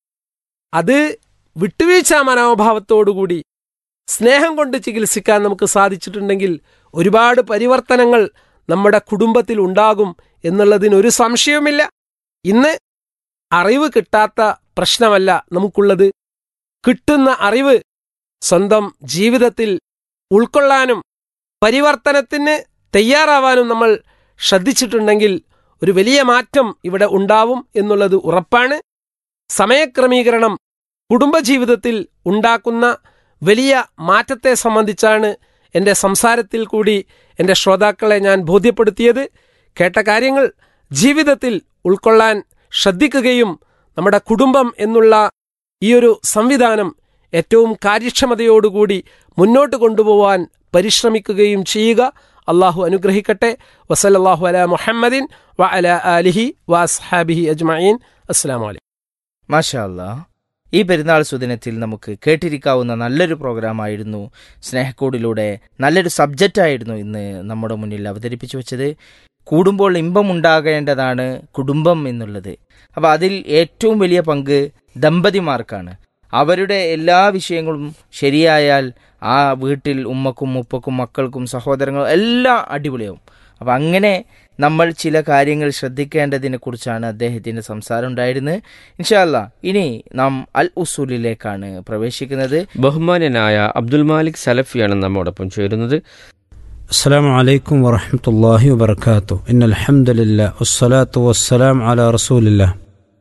അത് വിട്ടുവീഴ്ച മനോഭാവത്തോടുകൂടി സ്നേഹം കൊണ്ട് ചികിത്സിക്കാൻ നമുക്ക് സാധിച്ചിട്ടുണ്ടെങ്കിൽ ഒരുപാട് പരിവർത്തനങ്ങൾ നമ്മുടെ കുടുംബത്തിൽ ഉണ്ടാകും എന്നുള്ളതിന് ഒരു സംശയവുമില്ല ഇന്ന് അറിവ് കിട്ടാത്ത പ്രശ്നമല്ല നമുക്കുള്ളത് കിട്ടുന്ന അറിവ് സ്വന്തം ജീവിതത്തിൽ ഉൾക്കൊള്ളാനും പരിവർത്തനത്തിന് തയ്യാറാവാനും നമ്മൾ ശ്രദ്ധിച്ചിട്ടുണ്ടെങ്കിൽ ഒരു വലിയ മാറ്റം ഇവിടെ ഉണ്ടാവും എന്നുള്ളത് ഉറപ്പാണ് സമയക്രമീകരണം കുടുംബജീവിതത്തിൽ ഉണ്ടാക്കുന്ന വലിയ മാറ്റത്തെ സംബന്ധിച്ചാണ് എൻ്റെ സംസാരത്തിൽ കൂടി എൻ്റെ ശ്രോതാക്കളെ ഞാൻ ബോധ്യപ്പെടുത്തിയത് കേട്ട കാര്യങ്ങൾ ജീവിതത്തിൽ ഉൾക്കൊള്ളാൻ ശ്രദ്ധിക്കുകയും നമ്മുടെ കുടുംബം എന്നുള്ള ഈ ഒരു സംവിധാനം ഏറ്റവും കാര്യക്ഷമതയോടുകൂടി മുന്നോട്ട് കൊണ്ടുപോകാൻ പരിശ്രമിക്കുകയും ചെയ്യുക അള്ളാഹു അനുഗ്രഹിക്കട്ടെ വസലല്ലാഹു അല മുഹമ്മദിൻ വ അല അലിഹി വ അസ്ഹാബിഹി അജ്മഈൻ അസ്സാം വലൈക്കും മാഷാ അല്ലാ ഈ പെരുന്നാൾ സുദിനത്തിൽ നമുക്ക് കേട്ടിരിക്കാവുന്ന നല്ലൊരു പ്രോഗ്രാമായിരുന്നു സ്നേഹക്കൂടിലൂടെ നല്ലൊരു സബ്ജക്റ്റായിരുന്നു ഇന്ന് നമ്മുടെ മുന്നിൽ അവതരിപ്പിച്ചു വെച്ചത് കൂടുമ്പോൾ ഇമ്പമുണ്ടാകേണ്ടതാണ് കുടുംബം എന്നുള്ളത് അപ്പോൾ അതിൽ ഏറ്റവും വലിയ പങ്ക് ദമ്പതിമാർക്കാണ് അവരുടെ എല്ലാ വിഷയങ്ങളും ശരിയായാൽ ആ വീട്ടിൽ ഉമ്മക്കും ഉപ്പക്കും മക്കൾക്കും സഹോദരങ്ങളും എല്ലാം അടിപൊളിയാവും അപ്പം അങ്ങനെ നമ്മൾ ചില കാര്യങ്ങൾ ശ്രദ്ധിക്കേണ്ടതിനെ കുറിച്ചാണ് അദ്ദേഹത്തിൻ്റെ സംസാരം ഉണ്ടായിരുന്നത് ഇൻഷാല്ല ഇനി നാം അൽ ഉസൂലിലേക്കാണ് പ്രവേശിക്കുന്നത് ബഹുമാന്യനായ അബ്ദുൽ മാലിക് സലഫിയാണ് നമ്മോടൊപ്പം ചേരുന്നത് السلام عليكم ورحمة الله وبركاته إن الحمد لله والصلاة والسلام على رسول الله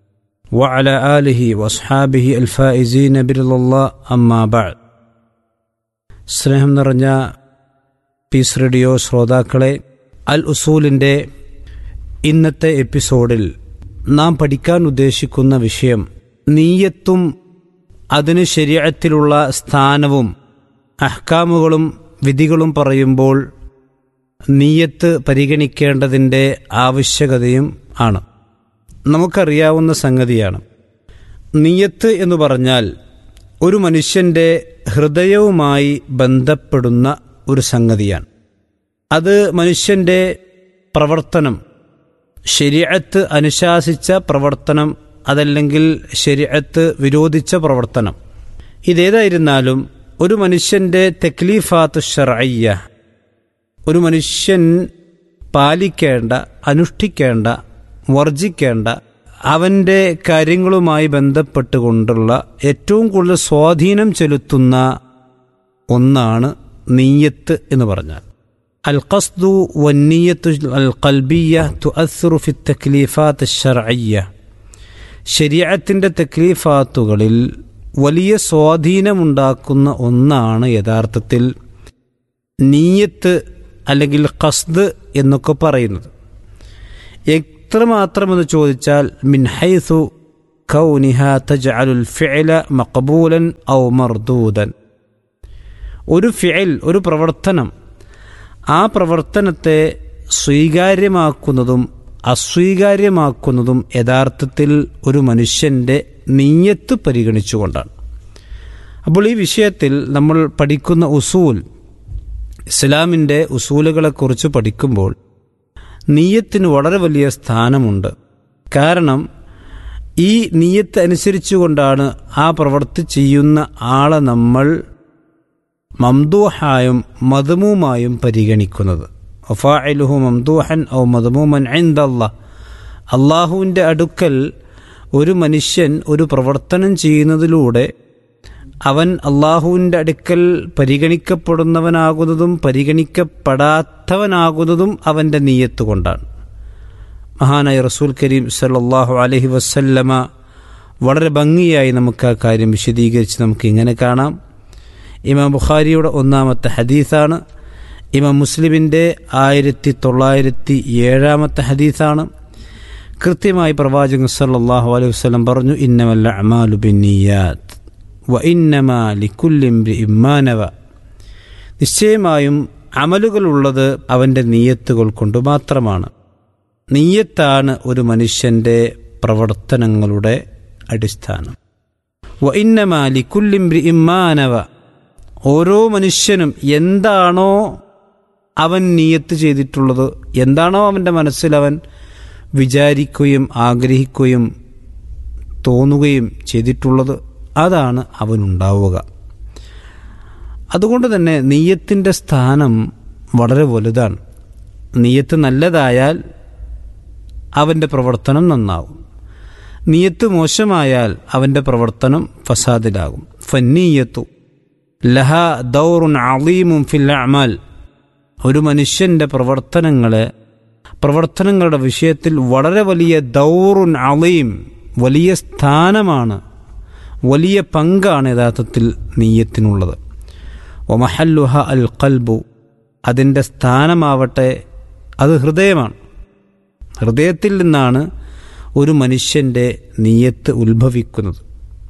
وعلى آله وأصحابه الفائزين برضا الله أما بعد സ്നേഹം നിറഞ്ഞ പീസ് റേഡിയോ ശ്രോതാക്കളെ അൽ ഉസൂലിൻ്റെ ഇന്നത്തെ എപ്പിസോഡിൽ നാം പഠിക്കാൻ ഉദ്ദേശിക്കുന്ന വിഷയം നീയത്തും അതിന് ശരീരത്തിലുള്ള സ്ഥാനവും അഹ്കാമുകളും വിധികളും പറയുമ്പോൾ നീയത്ത് പരിഗണിക്കേണ്ടതിൻ്റെ ആവശ്യകതയും ആണ് നമുക്കറിയാവുന്ന സംഗതിയാണ് നീയത്ത് എന്ന് പറഞ്ഞാൽ ഒരു മനുഷ്യൻ്റെ ഹൃദയവുമായി ബന്ധപ്പെടുന്ന ഒരു സംഗതിയാണ് അത് മനുഷ്യൻ്റെ പ്രവർത്തനം ശരിയത്ത് അനുശാസിച്ച പ്രവർത്തനം അതല്ലെങ്കിൽ ശരിയത്ത് വിരോധിച്ച പ്രവർത്തനം ഇതേതായിരുന്നാലും ഒരു മനുഷ്യൻ്റെ തെക്ലീഫാത്ത് ഷറയ്യ ഒരു മനുഷ്യൻ പാലിക്കേണ്ട അനുഷ്ഠിക്കേണ്ട വർജിക്കേണ്ട അവൻ്റെ കാര്യങ്ങളുമായി ബന്ധപ്പെട്ടുകൊണ്ടുള്ള ഏറ്റവും കൂടുതൽ സ്വാധീനം ചെലുത്തുന്ന ഒന്നാണ് നീയത്ത് എന്ന് പറഞ്ഞാൽ അൽ ഖസ്ദു വന്നീയത്തു അൽ കൽബിയ തുഅസ്റു ഫി തക്ലീഫാത്ത് ഷർഅയ്യ ശരീഅത്തിൻ്റെ തക്ലീഫാത്തുകളിൽ വലിയ സ്വാധീനമുണ്ടാക്കുന്ന ഒന്നാണ് യഥാർത്ഥത്തിൽ നീയത്ത് അല്ലെങ്കിൽ ഖസ്ദ് എന്നൊക്കെ പറയുന്നത് എത്രമാത്രമെന്ന് ചോദിച്ചാൽ മിൻ ഹൈസു കൗനിഹ തജ്അലുൽ ഫിഅല മഖബൂലൻ ഔ മർദൂദൻ ഒരു ഫിഅൽ ഒരു പ്രവർത്തനം ആ പ്രവർത്തനത്തെ സ്വീകാര്യമാക്കുന്നതും അസ്വീകാര്യമാക്കുന്നതും യഥാർത്ഥത്തിൽ ഒരു മനുഷ്യൻ്റെ നീയത്ത് പരിഗണിച്ചുകൊണ്ടാണ് അപ്പോൾ ഈ വിഷയത്തിൽ നമ്മൾ പഠിക്കുന്ന ഉസൂൽ ഇസ്ലാമിൻ്റെ ഉസൂലുകളെക്കുറിച്ച് പഠിക്കുമ്പോൾ നീയത്തിന് വളരെ വലിയ സ്ഥാനമുണ്ട് കാരണം ഈ നീയത്ത് അനുസരിച്ചുകൊണ്ടാണ് ആ പ്രവൃത്തി ചെയ്യുന്ന ആളെ നമ്മൾ മംദൂഹായും മതമുമായും പരിഗണിക്കുന്നത് ഒഫാഇലുഹു മംദൂഹൻ ഔ മതമൂമൻ ഐന്ദല്ല അള്ളാഹുവിൻ്റെ അടുക്കൽ ഒരു മനുഷ്യൻ ഒരു പ്രവർത്തനം ചെയ്യുന്നതിലൂടെ അവൻ അള്ളാഹുവിൻ്റെ അടുക്കൽ പരിഗണിക്കപ്പെടുന്നവനാകുന്നതും പരിഗണിക്കപ്പെടാത്തവനാകുന്നതും അവൻ്റെ നീയത്ത് കൊണ്ടാണ് മഹാനായ റസൂൽ കരീം സല്ലാഹു അലഹി വസല്ലമ വളരെ ഭംഗിയായി നമുക്ക് ആ കാര്യം വിശദീകരിച്ച് നമുക്ക് ഇങ്ങനെ കാണാം ഇമാം ബുഖാരിയുടെ ഒന്നാമത്തെ ഹദീസാണ് ഇമാം മുസ്ലിമിൻ്റെ ആയിരത്തി തൊള്ളായിരത്തി ഏഴാമത്തെ ഹദീസാണ് കൃത്യമായി പ്രവാചകൻ സല്ലാഹു അലൈഹി വസ്ലം പറഞ്ഞു ഇന്നമല്ല അമാലു ബിന്നിയാത്ത് വ ഇന്നമാ ലിക്കുല്ലിംബി ഇമ്മാനവ നിശ്ചയമായും അമലുകളുള്ളത് അവൻ്റെ നീയത്തുകൾ കൊണ്ട് മാത്രമാണ് നീയത്താണ് ഒരു മനുഷ്യൻ്റെ പ്രവർത്തനങ്ങളുടെ അടിസ്ഥാനം വ ഇന്നമാ ലിക്കുല്ലിംബി ഇമ്മാനവ ഓരോ മനുഷ്യനും എന്താണോ അവൻ നീയത്ത് ചെയ്തിട്ടുള്ളത് എന്താണോ അവൻ്റെ മനസ്സിൽ അവൻ വിചാരിക്കുകയും ആഗ്രഹിക്കുകയും തോന്നുകയും ചെയ്തിട്ടുള്ളത് അതാണ് അവനുണ്ടാവുക അതുകൊണ്ട് തന്നെ നീയത്തിൻ്റെ സ്ഥാനം വളരെ വലുതാണ് നീയത്ത് നല്ലതായാൽ അവൻ്റെ പ്രവർത്തനം നന്നാവും നീയത്ത് മോശമായാൽ അവൻ്റെ പ്രവർത്തനം ഫസാദിലാകും ഫന്നീയത്തു ലഹ ദൗറുൻ അളീമും ഫിൽ അമാൽ ഒരു മനുഷ്യൻ്റെ പ്രവർത്തനങ്ങളെ പ്രവർത്തനങ്ങളുടെ വിഷയത്തിൽ വളരെ വലിയ ദൗറുൻ അളീം വലിയ സ്ഥാനമാണ് വലിയ പങ്കാണ് യഥാർത്ഥത്തിൽ നീയത്തിനുള്ളത് ഒമഹല്ലുഹ അൽ കൽബു അതിൻ്റെ സ്ഥാനമാവട്ടെ അത് ഹൃദയമാണ് ഹൃദയത്തിൽ നിന്നാണ് ഒരു മനുഷ്യൻ്റെ നീയത്ത് ഉത്ഭവിക്കുന്നത്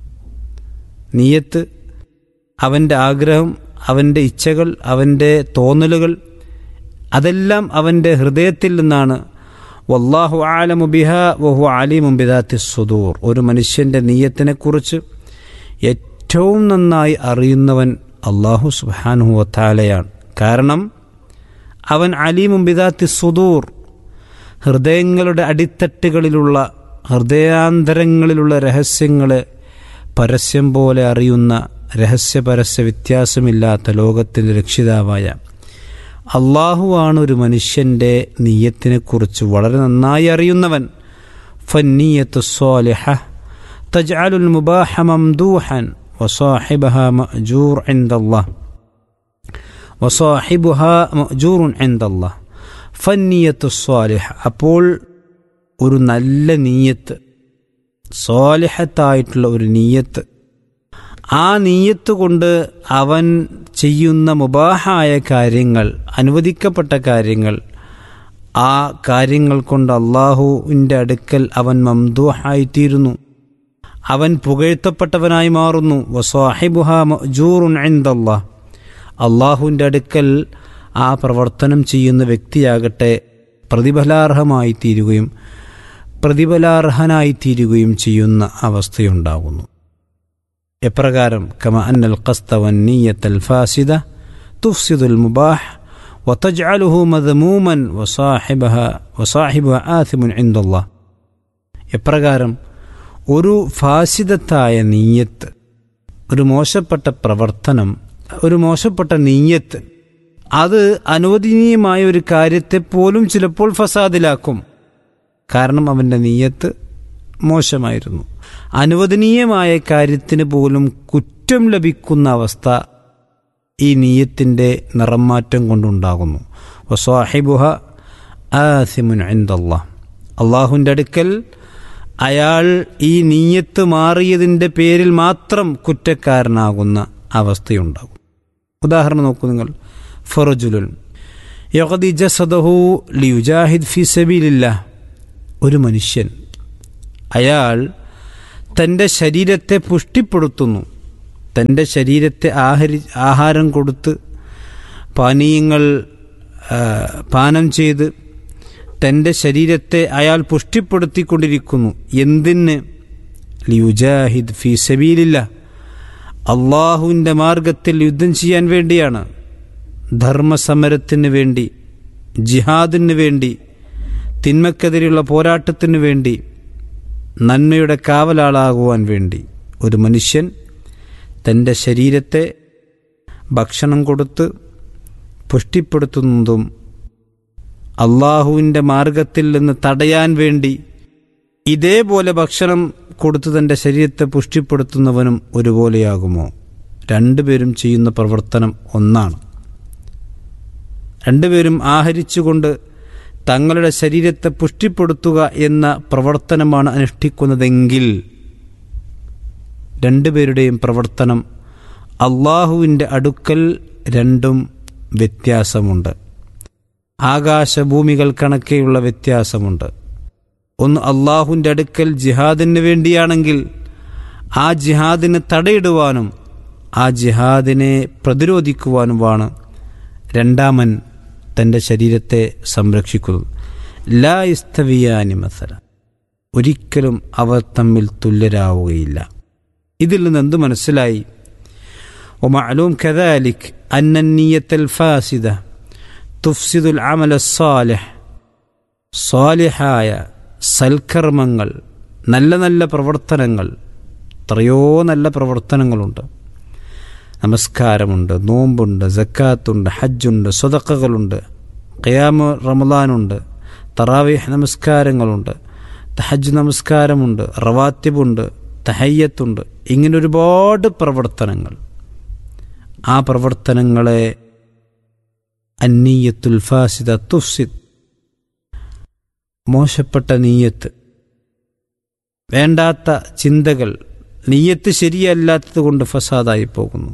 നീയത്ത് അവൻ്റെ ആഗ്രഹം അവൻ്റെ ഇച്ഛകൾ അവൻ്റെ തോന്നലുകൾ അതെല്ലാം അവൻ്റെ ഹൃദയത്തിൽ നിന്നാണ് വല്ലാഹു ആലമു ബിഹ വഹു അലിമു ബിദാത്തി സുദൂർ ഒരു മനുഷ്യൻ്റെ നീയത്തിനെക്കുറിച്ച് ഏറ്റവും നന്നായി അറിയുന്നവൻ അള്ളാഹു സുബാനുഹു വത്താലയാണ് കാരണം അവൻ അലീമും ബിദാത്തി സുദൂർ ഹൃദയങ്ങളുടെ അടിത്തട്ടുകളിലുള്ള ഹൃദയാന്തരങ്ങളിലുള്ള രഹസ്യങ്ങളെ പരസ്യം പോലെ അറിയുന്ന രഹസ്യപരസ്യ വ്യത്യാസമില്ലാത്ത ലോകത്തിൻ്റെ രക്ഷിതാവായ അള്ളാഹുവാണ് ഒരു മനുഷ്യൻ്റെ നീയത്തിനെക്കുറിച്ച് വളരെ നന്നായി അറിയുന്നവൻ ഫന്നീയത്ത് സ്വാലിഹ തജ്അലുൽ മുബാഹ മംദൂഹൻ വസാഹിബഹ മഅജൂർ ഇൻദല്ലാഹ് വസാഹിബുഹ മഅജൂറുൻ ഇൻദല്ലാഹ് ഫന്നീയത്ത് സ്വാലിഹ അപ്പോൾ ഒരു നല്ല നീയത്ത് സ്വാലിഹത്തായിട്ടുള്ള ഒരു നീയത്ത് ആ നീയത്ത് കൊണ്ട് അവൻ ചെയ്യുന്ന മുബാഹായ കാര്യങ്ങൾ അനുവദിക്കപ്പെട്ട കാര്യങ്ങൾ ആ കാര്യങ്ങൾ കൊണ്ട് അള്ളാഹുവിൻ്റെ അടുക്കൽ അവൻ മംദൂഹായിത്തീരുന്നു അവൻ പുകഴ്ത്തപ്പെട്ടവനായി മാറുന്നു വസാഹിബുഹ മജൂറുൻ ഐന്ദല്ലാ അള്ളാഹുവിൻ്റെ അടുക്കൽ ആ പ്രവർത്തനം ചെയ്യുന്ന വ്യക്തിയാകട്ടെ പ്രതിഫലാർഹമായി തീരുകയും പ്രതിഫലാർഹനായി തീരുകയും ചെയ്യുന്ന അവസ്ഥയുണ്ടാകുന്നു എപ്രകാരം കമ അന്നൽ ഖസ്ത വന്നീയത്തൽ ഫാസിദ തുഫ്സിദുൽ മുബാഹ് വതജ്അലുഹു മദ്മൂമൻ വസാഹിബഹ വസാഹിബുഹ ആഥിമുൻ ഇൻദല്ലാഹ് എപ്രകാരം ഒരു ഫാസിദത്തായ നീയത്ത് ഒരു മോശപ്പെട്ട പ്രവർത്തനം ഒരു മോശപ്പെട്ട നീയത്ത് അത് അനുവദനീയമായ ഒരു കാര്യത്തെ പോലും ചിലപ്പോൾ ഫസാദിലാക്കും കാരണം അവൻ്റെ നീയത്ത് മോശമായിരുന്നു അനുവദനീയമായ കാര്യത്തിന് പോലും കുറ്റം ലഭിക്കുന്ന അവസ്ഥ ഈ നീയത്തിൻ്റെ നിറം മാറ്റം കൊണ്ടുണ്ടാകുന്നു വസാഹിബുഹ ആസിമുൻ ഇന്ദല്ലാ അള്ളാഹുവിൻ്റെ അടുക്കൽ അയാൾ ഈ നീയത്ത് മാറിയതിൻ്റെ പേരിൽ മാത്രം കുറ്റക്കാരനാകുന്ന അവസ്ഥയുണ്ടാകും ഉദാഹരണം നോക്കൂ നിങ്ങൾ ഫറജുലുൻ യഹദി ജസദഹു ലിയുജാഹിദ് ഫി സബീലില്ല ഒരു മനുഷ്യൻ അയാൾ തൻ്റെ ശരീരത്തെ പുഷ്ടിപ്പെടുത്തുന്നു തൻ്റെ ശരീരത്തെ ആഹരി ആഹാരം കൊടുത്ത് പാനീയങ്ങൾ ആ, പാനം ചെയ്ത് തൻ്റെ ശരീരത്തെ അയാൾ പുഷ്ടിപ്പെടുത്തിക്കൊണ്ടിരിക്കുന്നു എന്തിന് ലിയുജാഹിദ് ഫി സബീലില്ല അള്ളാഹുവിൻ്റെ മാർഗത്തിൽ യുദ്ധം ചെയ്യാൻ വേണ്ടിയാണ് ധർമ്മസമരത്തിന് വേണ്ടി ജിഹാദിന് വേണ്ടി തിന്മക്കെതിരെയുള്ള പോരാട്ടത്തിന് വേണ്ടി നന്മയുടെ കാവലാളാകുവാൻ വേണ്ടി ഒരു മനുഷ്യൻ തൻ്റെ ശരീരത്തെ ഭക്ഷണം കൊടുത്ത് പുഷ്ടിപ്പെടുത്തുന്നതും അള്ളാഹുവിൻ്റെ മാർഗത്തിൽ നിന്ന് തടയാൻ വേണ്ടി ഇതേപോലെ ഭക്ഷണം കൊടുത്ത് തൻ്റെ ശരീരത്തെ പുഷ്ടിപ്പെടുത്തുന്നവനും ഒരുപോലെയാകുമോ രണ്ടുപേരും ചെയ്യുന്ന പ്രവർത്തനം ഒന്നാണ് രണ്ടുപേരും ആഹരിച്ചുകൊണ്ട് തങ്ങളുടെ ശരീരത്തെ പുഷ്ടിപ്പെടുത്തുക എന്ന പ്രവർത്തനമാണ് അനുഷ്ഠിക്കുന്നതെങ്കിൽ രണ്ടുപേരുടെയും പ്രവർത്തനം അള്ളാഹുവിൻ്റെ അടുക്കൽ രണ്ടും വ്യത്യാസമുണ്ട് ആകാശഭൂമികൾ കണക്കെയുള്ള വ്യത്യാസമുണ്ട് ഒന്ന് അള്ളാഹുവിൻ്റെ അടുക്കൽ ജിഹാദിന് വേണ്ടിയാണെങ്കിൽ ആ ജിഹാദിന് തടയിടുവാനും ആ ജിഹാദിനെ പ്രതിരോധിക്കുവാനുമാണ് രണ്ടാമൻ തൻ്റെ ശരീരത്തെ സംരക്ഷിക്കുന്നത് ലാ ഇസ്തവിയാനി മസല ഒരിക്കലും അവർ തമ്മിൽ തുല്യരാവുകയില്ല ഇതിൽ നിന്ന് എന്ത് മനസ്സിലായി ومعلوم كذلك أن النية الفاسدة تفسد العمل الصالح صالحായ സൽക്കർമ്മങ്ങൾ നല്ല നല്ല പ്രവർത്തനങ്ങൾ എത്രയോ നല്ല പ്രവർത്തനങ്ങളുണ്ട് നമസ്കാരമുണ്ട് നോമ്പുണ്ട് ജക്കാത്തുണ്ട് ഹജ്ജുണ്ട് സ്വതക്കകളുണ്ട് ഖിയാമ റമദാനുണ്ട് തറാവീഹ് നമസ്കാരങ്ങളുണ്ട് ഹജ്ജ് നമസ്കാരമുണ്ട് റവാത്തിബുണ്ട് തഹയ്യത്തുണ്ട് ഇങ്ങനെ ഒരുപാട് പ്രവർത്തനങ്ങൾ ആ പ്രവർത്തനങ്ങളെ അന്നീയത്തുൽ ഫാസിദ തുഫ്സിദ് മോശപ്പെട്ട നീയത്ത് വേണ്ടാത്ത ചിന്തകൾ നീയത്ത് ശരിയല്ലാത്തത് കൊണ്ട് ഫസാദായി പോകുന്നു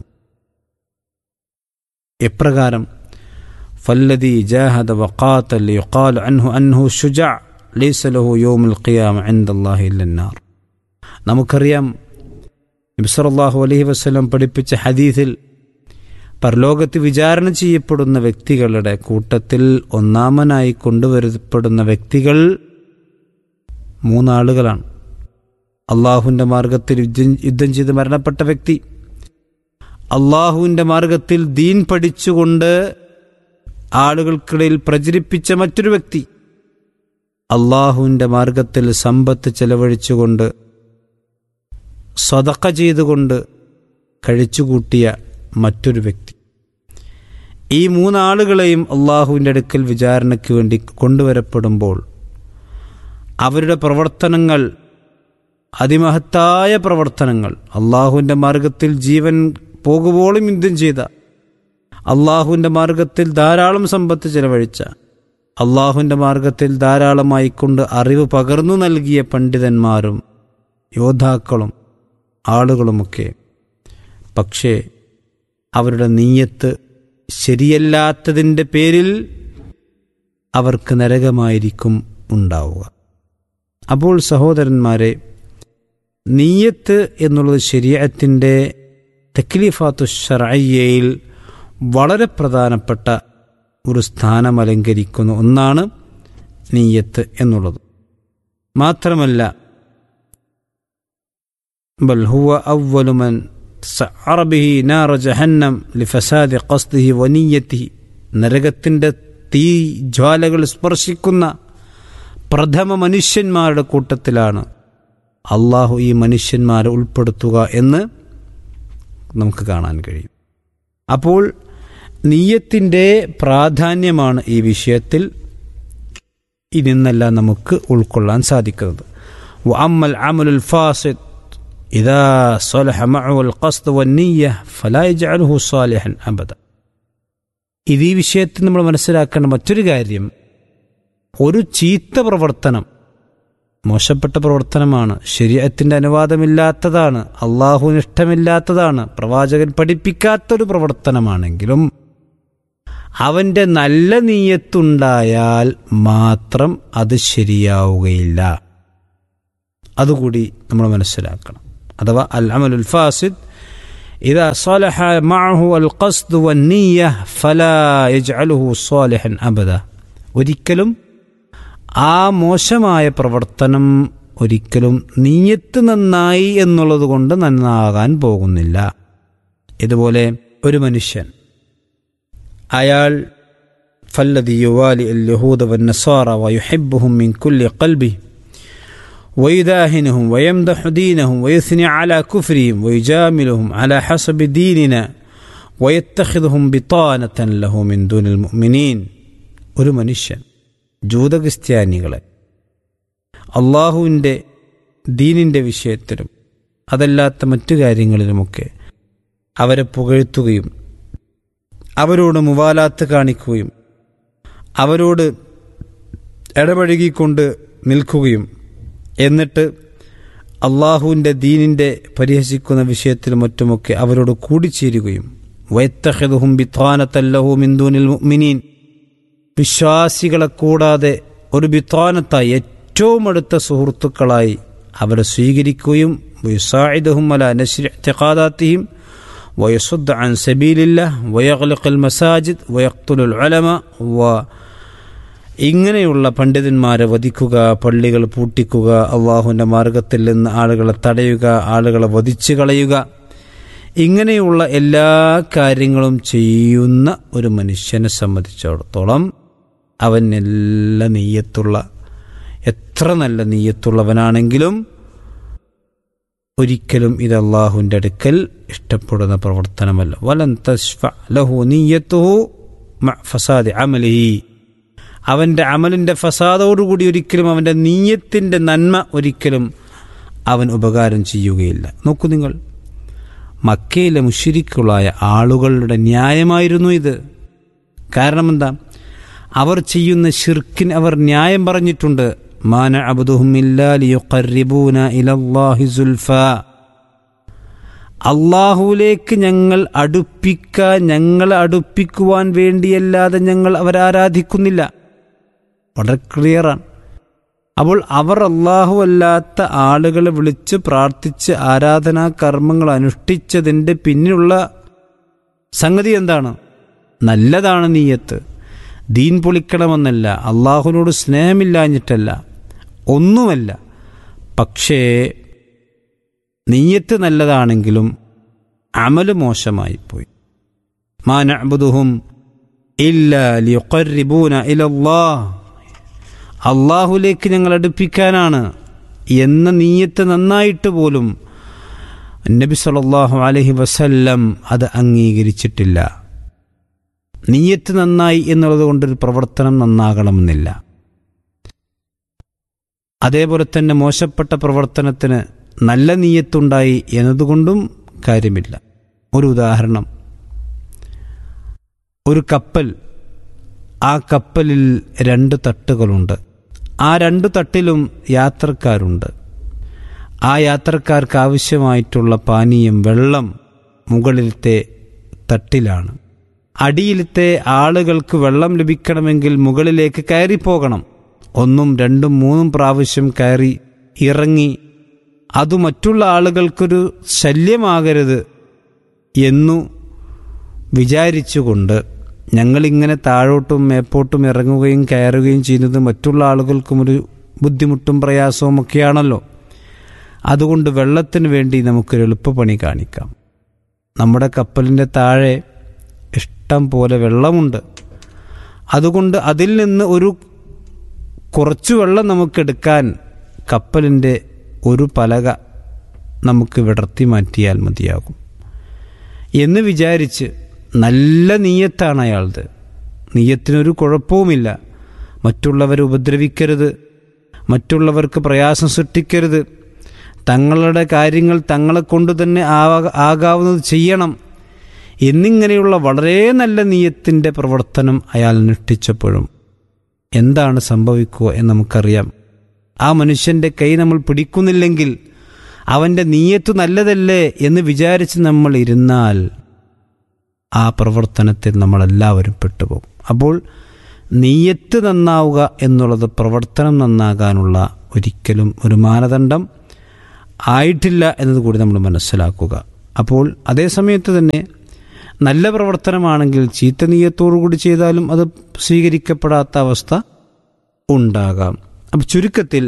എപ്രകാരം ഫല്ലദി ജാഹദ വഖാത്തൽ യുഖാൽ അൻഹു അൻഹു ഷുജാ ലൈസ ലഹു യൗമുൽ ഖിയാമ ഇൻദല്ലാഹി ഇല്ലന്നാർ നമുക്കറിയാം നബി സല്ലല്ലാഹു അലൈഹി വസല്ലം പഠിപ്പിച്ച ഹദീസിൽ പരലോകത്ത് വിചാരണ ചെയ്യപ്പെടുന്ന വ്യക്തികളുടെ കൂട്ടത്തിൽ ഒന്നാമനായി കൊണ്ടുവരപ്പെടുന്ന വ്യക്തികൾ മൂന്നാളുകളാണ് അള്ളാഹുവിൻ്റെ മാർഗത്തിൽ യുദ്ധം യുദ്ധം ചെയ്ത് മരണപ്പെട്ട വ്യക്തി അള്ളാഹുവിൻ്റെ മാർഗത്തിൽ ദീൻ പഠിച്ചുകൊണ്ട് ആളുകൾക്കിടയിൽ പ്രചരിപ്പിച്ച മറ്റൊരു വ്യക്തി അള്ളാഹുവിൻ്റെ മാർഗത്തിൽ സമ്പത്ത് ചെലവഴിച്ചുകൊണ്ട് സ്വതക്ക ചെയ്തുകൊണ്ട് കഴിച്ചുകൂട്ടിയ മറ്റൊരു വ്യക്തി ഈ മൂന്നാളുകളെയും അള്ളാഹുവിൻ്റെ അടുക്കൽ വിചാരണയ്ക്ക് വേണ്ടി കൊണ്ടുവരപ്പെടുമ്പോൾ അവരുടെ പ്രവർത്തനങ്ങൾ അതിമഹത്തായ പ്രവർത്തനങ്ങൾ അള്ളാഹുവിൻ്റെ മാർഗത്തിൽ ജീവൻ പോകുമ്പോളും യുദ്ധം ചെയ്ത അള്ളാഹുവിൻ്റെ മാർഗത്തിൽ ധാരാളം സമ്പത്ത് ചെലവഴിച്ച അള്ളാഹുവിൻ്റെ മാർഗത്തിൽ ധാരാളമായി കൊണ്ട് അറിവ് പകർന്നു നൽകിയ പണ്ഡിതന്മാരും യോദ്ധാക്കളും ആളുകളുമൊക്കെ പക്ഷേ അവരുടെ നീയത്ത് ശരിയല്ലാത്തതിൻ്റെ പേരിൽ അവർക്ക് നരകമായിരിക്കും ഉണ്ടാവുക അപ്പോൾ സഹോദരന്മാരെ നീയത്ത് എന്നുള്ളത് ശരീരത്തിൻ്റെ തക്ലീഫാത്തു ഷറയ്യയിൽ വളരെ പ്രധാനപ്പെട്ട ഒരു സ്ഥാനം അലങ്കരിക്കുന്ന ഒന്നാണ് നീയത്ത് എന്നുള്ളത് മാത്രമല്ല ബൽ ഹുവ അവ്വലു മൻ സഅറ ബിഹി നാറ ജഹന്നം ലിഫസാദി ഖസ്ദിഹി വനീയത്തിഹി നരകത്തിൻ്റെ തീ ജ്വാലകൾ സ്പർശിക്കുന്ന പ്രഥമ മനുഷ്യന്മാരുടെ കൂട്ടത്തിലാണ് അള്ളാഹു ഈ മനുഷ്യന്മാരെ ഉൾപ്പെടുത്തുക എന്ന് നമുക്ക് കാണാൻ കഴിയും അപ്പോൾ നീയത്തിൻ്റെ പ്രാധാന്യമാണ് ഈ വിഷയത്തിൽ ഇതെന്നെല്ലാം നമുക്ക് ഉൾക്കൊള്ളാൻ സാധിക്കുന്നത് وأما العمل الفاسد إذا صلح معه القصد والنية فلا يجعله صالحا أبدا ഇത് ഈ വിഷയത്തിൽ നമ്മൾ മനസ്സിലാക്കേണ്ട മറ്റൊരു കാര്യം ഒരു ചീത്ത പ്രവർത്തനം മോശപ്പെട്ട പ്രവർത്തനമാണ് ശരീരത്തിൻ്റെ അനുവാദമില്ലാത്തതാണ് അള്ളാഹുവിന് ഇഷ്ടമില്ലാത്തതാണ് പ്രവാചകൻ പഠിപ്പിക്കാത്തൊരു പ്രവർത്തനമാണെങ്കിലും അവൻ്റെ നല്ല നീയത്തുണ്ടായാൽ മാത്രം അത് ശരിയാവുകയില്ല അതുകൂടി നമ്മൾ മനസ്സിലാക്കണം അഥവാ അൽ അമലുൽ ഫാസിദ് إذا صلح معه القصد والنية فلا يجعله صالحا أبدا ഒരിക്കലും ആ മോശമായ പ്രവർത്തനം ഒരിക്കലും നീയത്ത് നന്നായി എന്നുള്ളത് കൊണ്ട് നന്നാകാൻ പോകുന്നില്ല ഇതുപോലെ ഒരു മനുഷ്യൻ അയാൾ فالذي يوالي اليهود والنصارى ويحبهم من كل قلبه ويداهنهم ويمدح دينهم ويثني على كفرهم ويجاملهم على حسب ديننا ويتخذهم بطانة له من دون المؤمنين ഒരു മനുഷ്യൻ ജൂതക്രിസ്ത്യാനികളെ അള്ളാഹുവിൻ്റെ ദീനിൻ്റെ വിഷയത്തിലും അതല്ലാത്ത മറ്റു കാര്യങ്ങളിലുമൊക്കെ അവരെ പുകഴ്ത്തുകയും അവരോട് മുവാലാത്ത് കാണിക്കുകയും അവരോട് ഇടപഴകിക്കൊണ്ട് നിൽക്കുകയും എന്നിട്ട് അള്ളാഹുവിൻ്റെ ദീനിൻ്റെ പരിഹസിക്കുന്ന വിഷയത്തിലും മറ്റുമൊക്കെ അവരോട് കൂടിച്ചേരുകയും വൈത്തഹദുഹും ബിത്വാനത്തല്ലഹു മിന്ദൂനിൽ മുഅ്മിനീൻ വിശ്വാസികളെ കൂടാതെ ഒരു ബിത്വാനത്തായി ഏറ്റവും അടുത്ത സുഹൃത്തുക്കളായി അവരെ സ്വീകരിക്കുകയും വയുസായിദഹും അല നശ്രിഖാദാത്തിയും വയസുദ് അൻ സബീലില്ല വയഖ്ലിഖൽ മസാജിദ് വയഖ്തുലുൽ ഉലമ വ ഇങ്ങനെയുള്ള പണ്ഡിതന്മാരെ വധിക്കുക പള്ളികൾ പൂട്ടിക്കുക അള്ളാഹുവിൻ്റെ മാർഗത്തിൽ നിന്ന് ആളുകളെ തടയുക ആളുകളെ വധിച്ചു കളയുക ഇങ്ങനെയുള്ള എല്ലാ കാര്യങ്ങളും ചെയ്യുന്ന ഒരു മനുഷ്യനെ സംബന്ധിച്ചിടത്തോളം അവൻ നല്ല നെയ്യത്തുള്ള എത്ര നല്ല നെയ്യത്തുള്ളവനാണെങ്കിലും ഒരിക്കലും ഇത് അള്ളാഹുവിൻ്റെ അടുക്കൽ ഇഷ്ടപ്പെടുന്ന പ്രവർത്തനമല്ല വലൻ തസ്ഫ ലഹു നീയത്തുഹു ഫസാദ് അമലിഹി അവൻ്റെ അമലിൻ്റെ ഫസാദോടുകൂടി ഒരിക്കലും അവൻ്റെ നീയത്തിൻ്റെ നന്മ ഒരിക്കലും അവൻ ഉപകാരം ചെയ്യുകയില്ല നോക്കൂ നിങ്ങൾ മക്കയിലെ മുഷിരിക്കുള്ളായ ആളുകളുടെ ന്യായമായിരുന്നു ഇത് കാരണം എന്താ അവർ ചെയ്യുന്ന ഷിർക്കിന് അവർ ന്യായം പറഞ്ഞിട്ടുണ്ട് മാന അബുദുഹുമില്ലാലിയുഖറിബൂന ഇലല്ലാഹി സുൽഫ അള്ളാഹുവിലേക്ക് ഞങ്ങൾ അടുപ്പിക്കാൻ ഞങ്ങളെ അടുപ്പിക്കുവാൻ വേണ്ടിയല്ലാതെ ഞങ്ങൾ അവരെ ആരാധിക്കുന്നില്ല വളരെ ക്ലിയറാണ് അപ്പോൾ അവർ അള്ളാഹു അല്ലാത്ത ആളുകളെ വിളിച്ച് പ്രാർത്ഥിച്ച് ആരാധനാ കർമ്മങ്ങൾ അനുഷ്ഠിച്ചതിൻ്റെ പിന്നിലുള്ള സംഗതി എന്താണ് നല്ലതാണ് നീയത്ത് ദീൻ പൊളിക്കണമെന്നല്ല അള്ളാഹുവിനോട് സ്നേഹമില്ലാഞ്ഞിട്ടല്ല ഒന്നുമല്ല പക്ഷേ നീയത്ത് നല്ലതാണെങ്കിലും അമല് മോശമായിപ്പോയി മാനബുദുഹും ഇല്ല ലിയുഖറിബൂന ഇലല്ലാഹ് അള്ളാഹുലേക്ക് ഞങ്ങൾ അടുപ്പിക്കാനാണ് എന്ന നീയത്ത് നന്നായിട്ട് പോലും നബി സല്ലല്ലാഹു അലൈഹി വസല്ലം അത് അംഗീകരിച്ചിട്ടില്ല നീയത്ത് നന്നായി എന്നുള്ളത് കൊണ്ടൊരു പ്രവർത്തനം നന്നാകണമെന്നില്ല അതേപോലെ തന്നെ മോശപ്പെട്ട പ്രവർത്തനത്തിന് നല്ല നീയത്തുണ്ടായി എന്നതുകൊണ്ടും കാര്യമില്ല ഒരു ഉദാഹരണം ഒരു കപ്പൽ ആ കപ്പലിൽ രണ്ട് തട്ടുകളുണ്ട് ആ രണ്ട് തട്ടിലും യാത്രക്കാരുണ്ട് ആ യാത്രക്കാർക്ക് ആവശ്യമായിട്ടുള്ള പാനീയം വെള്ളം മുകളിലത്തെ തട്ടിലാണ് അടിയിലത്തെ ആളുകൾക്ക് വെള്ളം ലഭിക്കണമെങ്കിൽ മുകളിലേക്ക് കയറിപ്പോകണം ഒന്നും രണ്ടും മൂന്നും പ്രാവശ്യം കയറി ഇറങ്ങി അത് മറ്റുള്ള ആളുകൾക്കൊരു ശല്യമാകരുത് എന്നു വിചാരിച്ചുകൊണ്ട് ഞങ്ങളിങ്ങനെ താഴോട്ടും മേപ്പോട്ടും ഇറങ്ങുകയും കയറുകയും ചെയ്യുന്നത് മറ്റുള്ള ആളുകൾക്കും ഒരു ബുദ്ധിമുട്ടും പ്രയാസവും ഒക്കെയാണല്ലോ അതുകൊണ്ട് വെള്ളത്തിന് വേണ്ടി നമുക്കൊരു എളുപ്പപ്പണി കാണിക്കാം നമ്മുടെ കപ്പലിൻ്റെ താഴെ ഇഷ്ടം പോലെ വെള്ളമുണ്ട് അതുകൊണ്ട് അതിൽ നിന്ന് ഒരു കുറച്ച് വെള്ളം നമുക്കെടുക്കാൻ കപ്പലിൻ്റെ ഒരു പലക നമുക്ക് വിടർത്തി മാറ്റിയാൽ മതിയാകും എന്ന് വിചാരിച്ച് നല്ല നീയത്താണ് അയാളത് നീയത്തിനൊരു കുഴപ്പവുമില്ല മറ്റുള്ളവരെ ഉപദ്രവിക്കരുത് മറ്റുള്ളവർക്ക് പ്രയാസം സൃഷ്ടിക്കരുത് തങ്ങളുടെ കാര്യങ്ങൾ തങ്ങളെ കൊണ്ട് തന്നെ ആവാ- ആകാവുന്നത് ചെയ്യണം എന്നിങ്ങനെയുള്ള വളരെ നല്ല നീയത്തിൻ്റെ പ്രവർത്തനം അയാൾ അനുഷ്ഠിച്ചപ്പോഴും എന്താണ് സംഭവിക്കുക എന്ന് നമുക്കറിയാം ആ മനുഷ്യൻ്റെ കൈ നമ്മൾ പിടിക്കുന്നില്ലെങ്കിൽ അവൻ്റെ നീയത്ത് നല്ലതല്ലേ എന്ന് വിചാരിച്ച് നമ്മൾ ഇരുന്നാൽ ആ പ്രവർത്തനത്തിൽ നമ്മളെല്ലാവരും പെട്ടുപോകും അപ്പോൾ നീയത്ത് നന്നാവുക എന്നുള്ളത് പ്രവർത്തനം നന്നാകാനുള്ള ഒരിക്കലും ഒരു മാനദണ്ഡം ആയിട്ടില്ല എന്നത് കൂടി നമ്മൾ മനസ്സിലാക്കുക അപ്പോൾ അതേ സമയത്ത് തന്നെ നല്ല പ്രവർത്തനമാണെങ്കിൽ ചീത്ത നീയത്തോടു കൂടി ചെയ്താലും അത് സ്വീകരിക്കപ്പെടാത്ത അവസ്ഥ ഉണ്ടാകാം അപ്പം ചുരുക്കത്തിൽ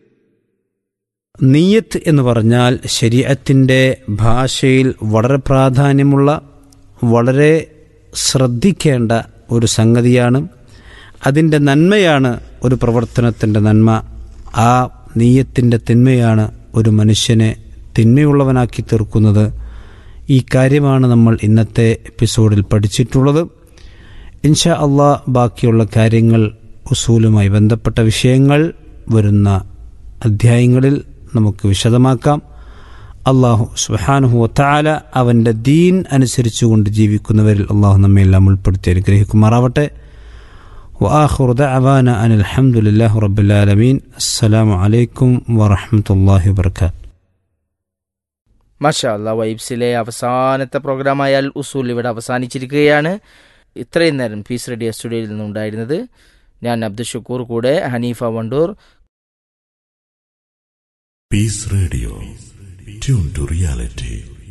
നീയത്ത് എന്ന് പറഞ്ഞാൽ ശരീരത്തിൻ്റെ ഭാഷയിൽ വളരെ പ്രാധാന്യമുള്ള വളരെ ശ്രദ്ധിക്കേണ്ട ഒരു സംഗതിയാണ് അതിൻ്റെ നന്മയാണ് ഒരു പ്രവർത്തനത്തിൻ്റെ നന്മ ആ നീയത്തിൻ്റെ തിന്മയാണ് ഒരു മനുഷ്യനെ തിന്മയുള്ളവനാക്കി തീർക്കുന്നത് ഈ കാര്യമാണ് നമ്മൾ ഇന്നത്തെ എപ്പിസോഡിൽ പഠിച്ചിട്ടുള്ളത് ഇൻഷാ അള്ളാ ബാക്കിയുള്ള കാര്യങ്ങൾ ഉസൂലുമായി ബന്ധപ്പെട്ട വിഷയങ്ങൾ വരുന്ന അധ്യായങ്ങളിൽ നമുക്ക് വിശദമാക്കാം അള്ളാഹു സുഹാനുഹു വത്താല അവൻ്റെ ദീൻ അനുസരിച്ചുകൊണ്ട് ജീവിക്കുന്നവരിൽ അള്ളാഹു നമ്മയെല്ലാം ഉൾപ്പെടുത്തി അനുഗ്രഹിക്കുമാറാവട്ടെ وآخر دعوانا أن الحمد لله رب العالمين السلام عليكم ورحمة الله وبركاته മാഷാ അല്ലാ വൈബ്സിലെ അവസാനത്തെ പ്രോഗ്രാമായ അൽ ഉസൂൽ ഇവിടെ അവസാനിച്ചിരിക്കുകയാണ് ഇത്രയും നേരം പീസ് റേഡിയോ സ്റ്റുഡിയോയിൽ നിന്നുണ്ടായിരുന്നത് ഞാൻ അബ്ദുൽ ഷക്കൂർ കൂടെ Haneefa Wandoor Peace Radio. Tune to reality.